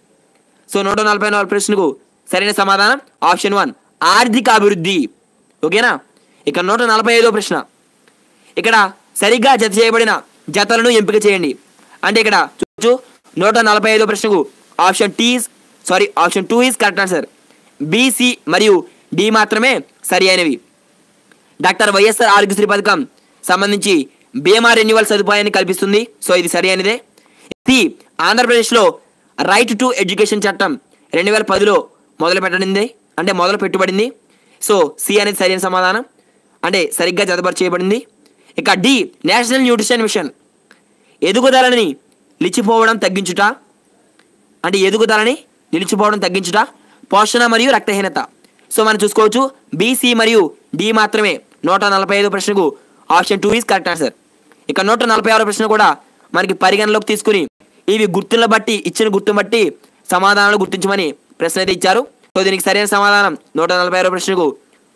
సో నూట నలభై నాలుగు ప్రశ్నకు సరైన సమాధానం ఆప్షన్ వన్ ఆర్థిక అభివృద్ధి ఓకేనా ఇక నూట నలభై ఐదో ప్రశ్న ఇక్కడ సరిగ్గా జత చేయబడిన జతలను ఎంపిక చేయండి అంటే ఇక్కడ చూచు నూట నలభై ఐదో ప్రశ్నకు option T sorry option two is correct answer B C మరియు డి మాత్రమే సరి అయినవి డాక్టర్ వైఎస్ఆర్ ఆరోగ్యశ్రీ పథకం సంబంధించి బీమా రెన్యువల్ సదుపాయాన్ని కల్పిస్తుంది సో ఇది సరి అయినదే సి ఆంధ్రప్రదేశ్లో రైట్ టు ఎడ్యుకేషన్ చట్టం రెండు వేల పదిలో మొదలు పెట్టడింది అంటే మొదలు పెట్టుబడింది సో సి అనేది సరైన సమాధానం అంటే సరిగ్గా జతపరి చేయబడింది ఇక డి నేషనల్ న్యూట్రిషన్ మిషన్ ఎదుగుదలని లిచిపోవడం తగ్గించుట అంటే ఎదుగుదలని నిలిచిపోవడం తగ్గించుట పోషణ మరియు రక్తహీనత సో మనం చూసుకోవచ్చు బీసీ మరియు డి మాత్రమే నూట నలభై ఐదు ప్రశ్నకు option two is correct answer ఇక నూట నలభై ఆరు ప్రశ్న కూడా మనకి పరిగణలోకి తీసుకుని ఇవి గుర్తులను బట్టి ఇచ్చిన గుర్తును బట్టి సమాధానాలు గుర్తించమని ప్రశ్న అయితే ఇచ్చారు సో దీనికి సరైన సమాధానం నూట నలభై ఆరో ప్రశ్నకు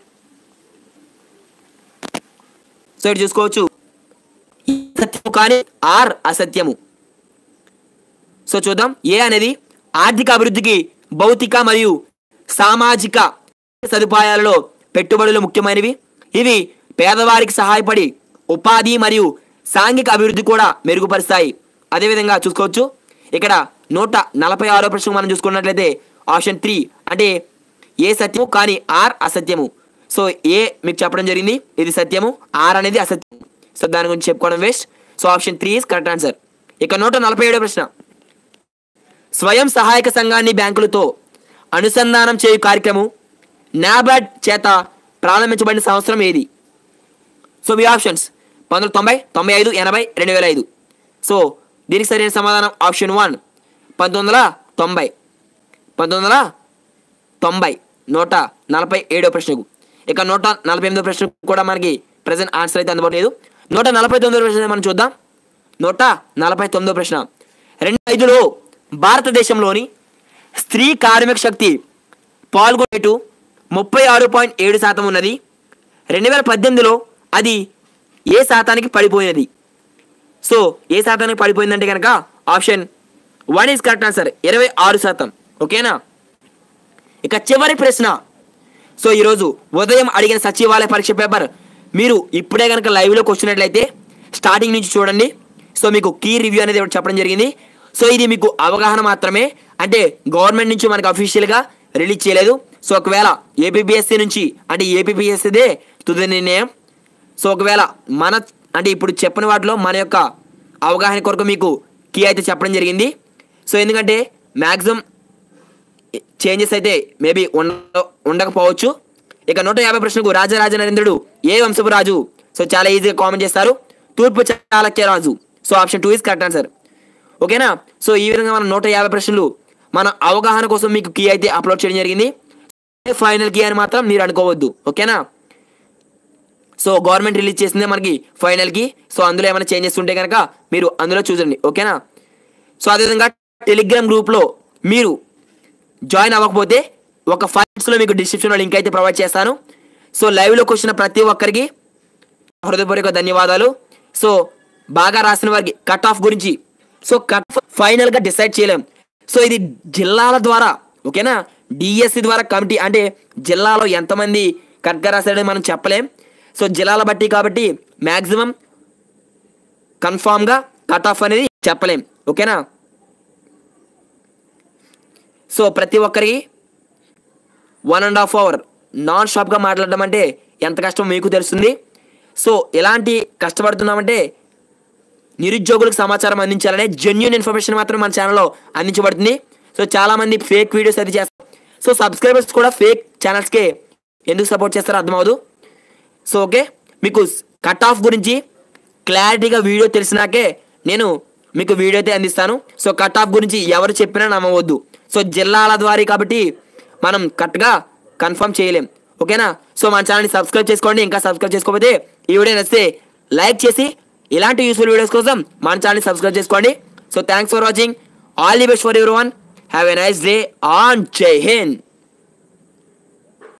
సో ఇటు చూసుకోవచ్చు ఈ సత్యము కానీ ఆర్ అసత్యము సో చూద్దాం ఏ అనేది ఆర్థిక అభివృద్ధికి భౌతిక మరియు సామాజిక సదుపాయాలలో పెట్టుబడులు ముఖ్యమైనవి ఇవి పేదవారికి సహాయపడి ఉపాధి మరియు సాంఘిక అభివృద్ధి కూడా మెరుగుపరుస్తాయి అదేవిధంగా చూసుకోవచ్చు ఇక్కడ నూట నలభై ఆరో ప్రశ్న మనం చూసుకున్నట్లయితే ఆప్షన్ త్రీ అంటే ఏ సత్యము కానీ ఆర్ అసత్యము సో ఏ మీకు చెప్పడం జరిగింది ఇది సత్యము ఆర్ అనేది అసత్యం సో దాని గురించి చెప్పుకోవడం waste so option three is correct answer ఇక నూట నలభై ఏడో ప్రశ్న స్వయం సహాయక సంఘాన్ని బ్యాంకులతో అనుసంధానం చేయు కార్యక్రమం నాబార్డ్ చేత ప్రారంభించబడిన సంవత్సరం ఏది సో మీ ఆప్షన్స్ పంతొమ్మిది తొంభై తొంభై ఐదు ఎనభై రెండు వేల ఐదు సో దీనికి సరైన సమాధానం ఆప్షన్ వన్ పంతొమ్మిది వందల తొంభై పంతొమ్మిది వందల తొంభై నూట నలభై ఏడో ప్రశ్నకు ఇక నూట నలభై ఎనిమిదో ప్రశ్నకు కూడా మనకి ప్రజెంట్ ఆన్సర్ అయితే అందుబాటు లేదు నూట నలభై తొమ్మిదో ప్రశ్న మనం చూద్దాం నూట నలభై తొమ్మిదో ప్రశ్న రెండు ఐదులో భారతదేశంలోని స్త్రీ కార్మిక శక్తి పాల్గొనేటు ముప్పై ఆరు పాయింట్ ఏడు శాతం ఉన్నది రెండు వేల పద్దెనిమిదిలో అది ఏ శాతానికి పడిపోయినది సో ఏ శాతానికి పడిపోయిందంటే కనుక option one is correct answer ఇరవై ఆరు శాతం ఓకేనా ఇక చివరి ప్రశ్న సో ఈరోజు ఉదయం అడిగిన సచివాలయ పరీక్ష పేపర్ మీరు ఇప్పుడే కనుక లైవ్లోకి వచ్చినట్లయితే స్టార్టింగ్ నుంచి చూడండి సో మీకు కీ రివ్యూ అనేది ఒకటి చెప్పడం జరిగింది సో ఇది మీకు అవగాహన మాత్రమే అంటే గవర్నమెంట్ నుంచి మనకు అఫీషియల్గా రిలీజ్ చేయలేదు సో ఒకవేళ ఏపీపీఎస్సీ నుంచి అంటే ఏపీపీఎస్సీదే తుది నిర్ణయం సో ఒకవేళ మన అంటే ఇప్పుడు చెప్పిన వాటిలో మన యొక్క అవగాహన కొరకు మీకు కీ అయితే చెప్పడం జరిగింది సో ఎందుకంటే మ్యాక్సిమం చేంజెస్ అయితే మేబీ ఉండ ఉండకపోవచ్చు ఇక నూట యాభై ప్రశ్నకు రాజరాజ నరేంద్రుడు ఏ వంశపు రాజు సో చాలా ఈజీగా కామెంట్ చేస్తారు తూర్పు చాళక్య రాజు so option two is correct answer ఓకేనా సో ఈ విధంగా మనం నూట యాభై ప్రశ్నలు మన అవగాహన కోసం మీకు కీ అయితే అప్లోడ్ చేయడం జరిగింది ఫైనల్ కీ అని మాత్రం మీరు అనుకోవద్దు ఓకేనా సో గవర్నమెంట్ రిలీజ్ చేసిందే మనకి ఫైనల్కి సో అందులో ఏమైనా చేంజెస్ ఉంటే కనుక మీరు అందులో చూడండి ఓకేనా సో అదేవిధంగా టెలిగ్రామ్ గ్రూప్లో మీరు జాయిన్ అవ్వకపోతే ఒక ఫైల్స్లో మీకు డిస్క్రిప్షన్లో లింక్ అయితే ప్రొవైడ్ చేస్తాను సో లైవ్లోకి వచ్చిన ప్రతి ఒక్కరికి హృదయపూర్వక ధన్యవాదాలు సో బాగా రాసిన వారికి కట్ ఆఫ్ గురించి సో కట్ ఫైనల్గా డిసైడ్ చేయలేం సో ఇది జిల్లాల ద్వారా ఓకేనా డిఎస్సి ద్వారా కమిటీ అంటే జిల్లాలో ఎంతమంది కట్గా రాశారని మనం చెప్పలేం సో జిల్లాల బట్టి కాబట్టి మ్యాక్సిమం కన్ఫామ్గా కట్ ఆఫ్ అనేది చెప్పలేం ఓకేనా సో ప్రతి ఒక్కరికి one and half hour non స్టాప్గా మాట్లాడడం అంటే ఎంత కష్టం మీకు తెలుస్తుంది సో ఎలాంటి కష్టపడుతున్నామంటే నిరుద్యోగులకు సమాచారం అందించాలనే జెన్యున్ ఇన్ఫర్మేషన్ మాత్రం మన ఛానల్లో అందించబడుతుంది సో చాలామంది ఫేక్ వీడియోస్ అది చేస్తారు సో సబ్స్క్రైబర్స్ కూడా ఫేక్ ఛానల్స్కే ఎందుకు సపోర్ట్ చేస్తారో అర్థమవుదు సో ఓకే మీకు కట్ ఆఫ్ గురించి క్లారిటీగా వీడియో తెలిసినాకే నేను మీకు వీడియో అయితే అందిస్తాను సో కట్ ఆఫ్ గురించి ఎవరు చెప్పినా నమ్మవద్దు సో జిల్లాల ద్వారా కాబట్టి మనం కరెక్ట్గా కన్ఫర్మ్ చేయలేం ఓకేనా సో మన ఛానల్ని సబ్స్క్రైబ్ చేసుకోండి ఇంకా సబ్స్క్రైబ్ చేసుకోకపోతే ఈ వీడియో నచ్చితే లైక్ చేసి ఇలాంటి యూస్ఫుల్ వీడియోస్ కోసం మన ఛానల్ని సబ్స్క్రైబ్ చేసుకోండి so thanks for watching all the best for every one have a nice day and Jai Hind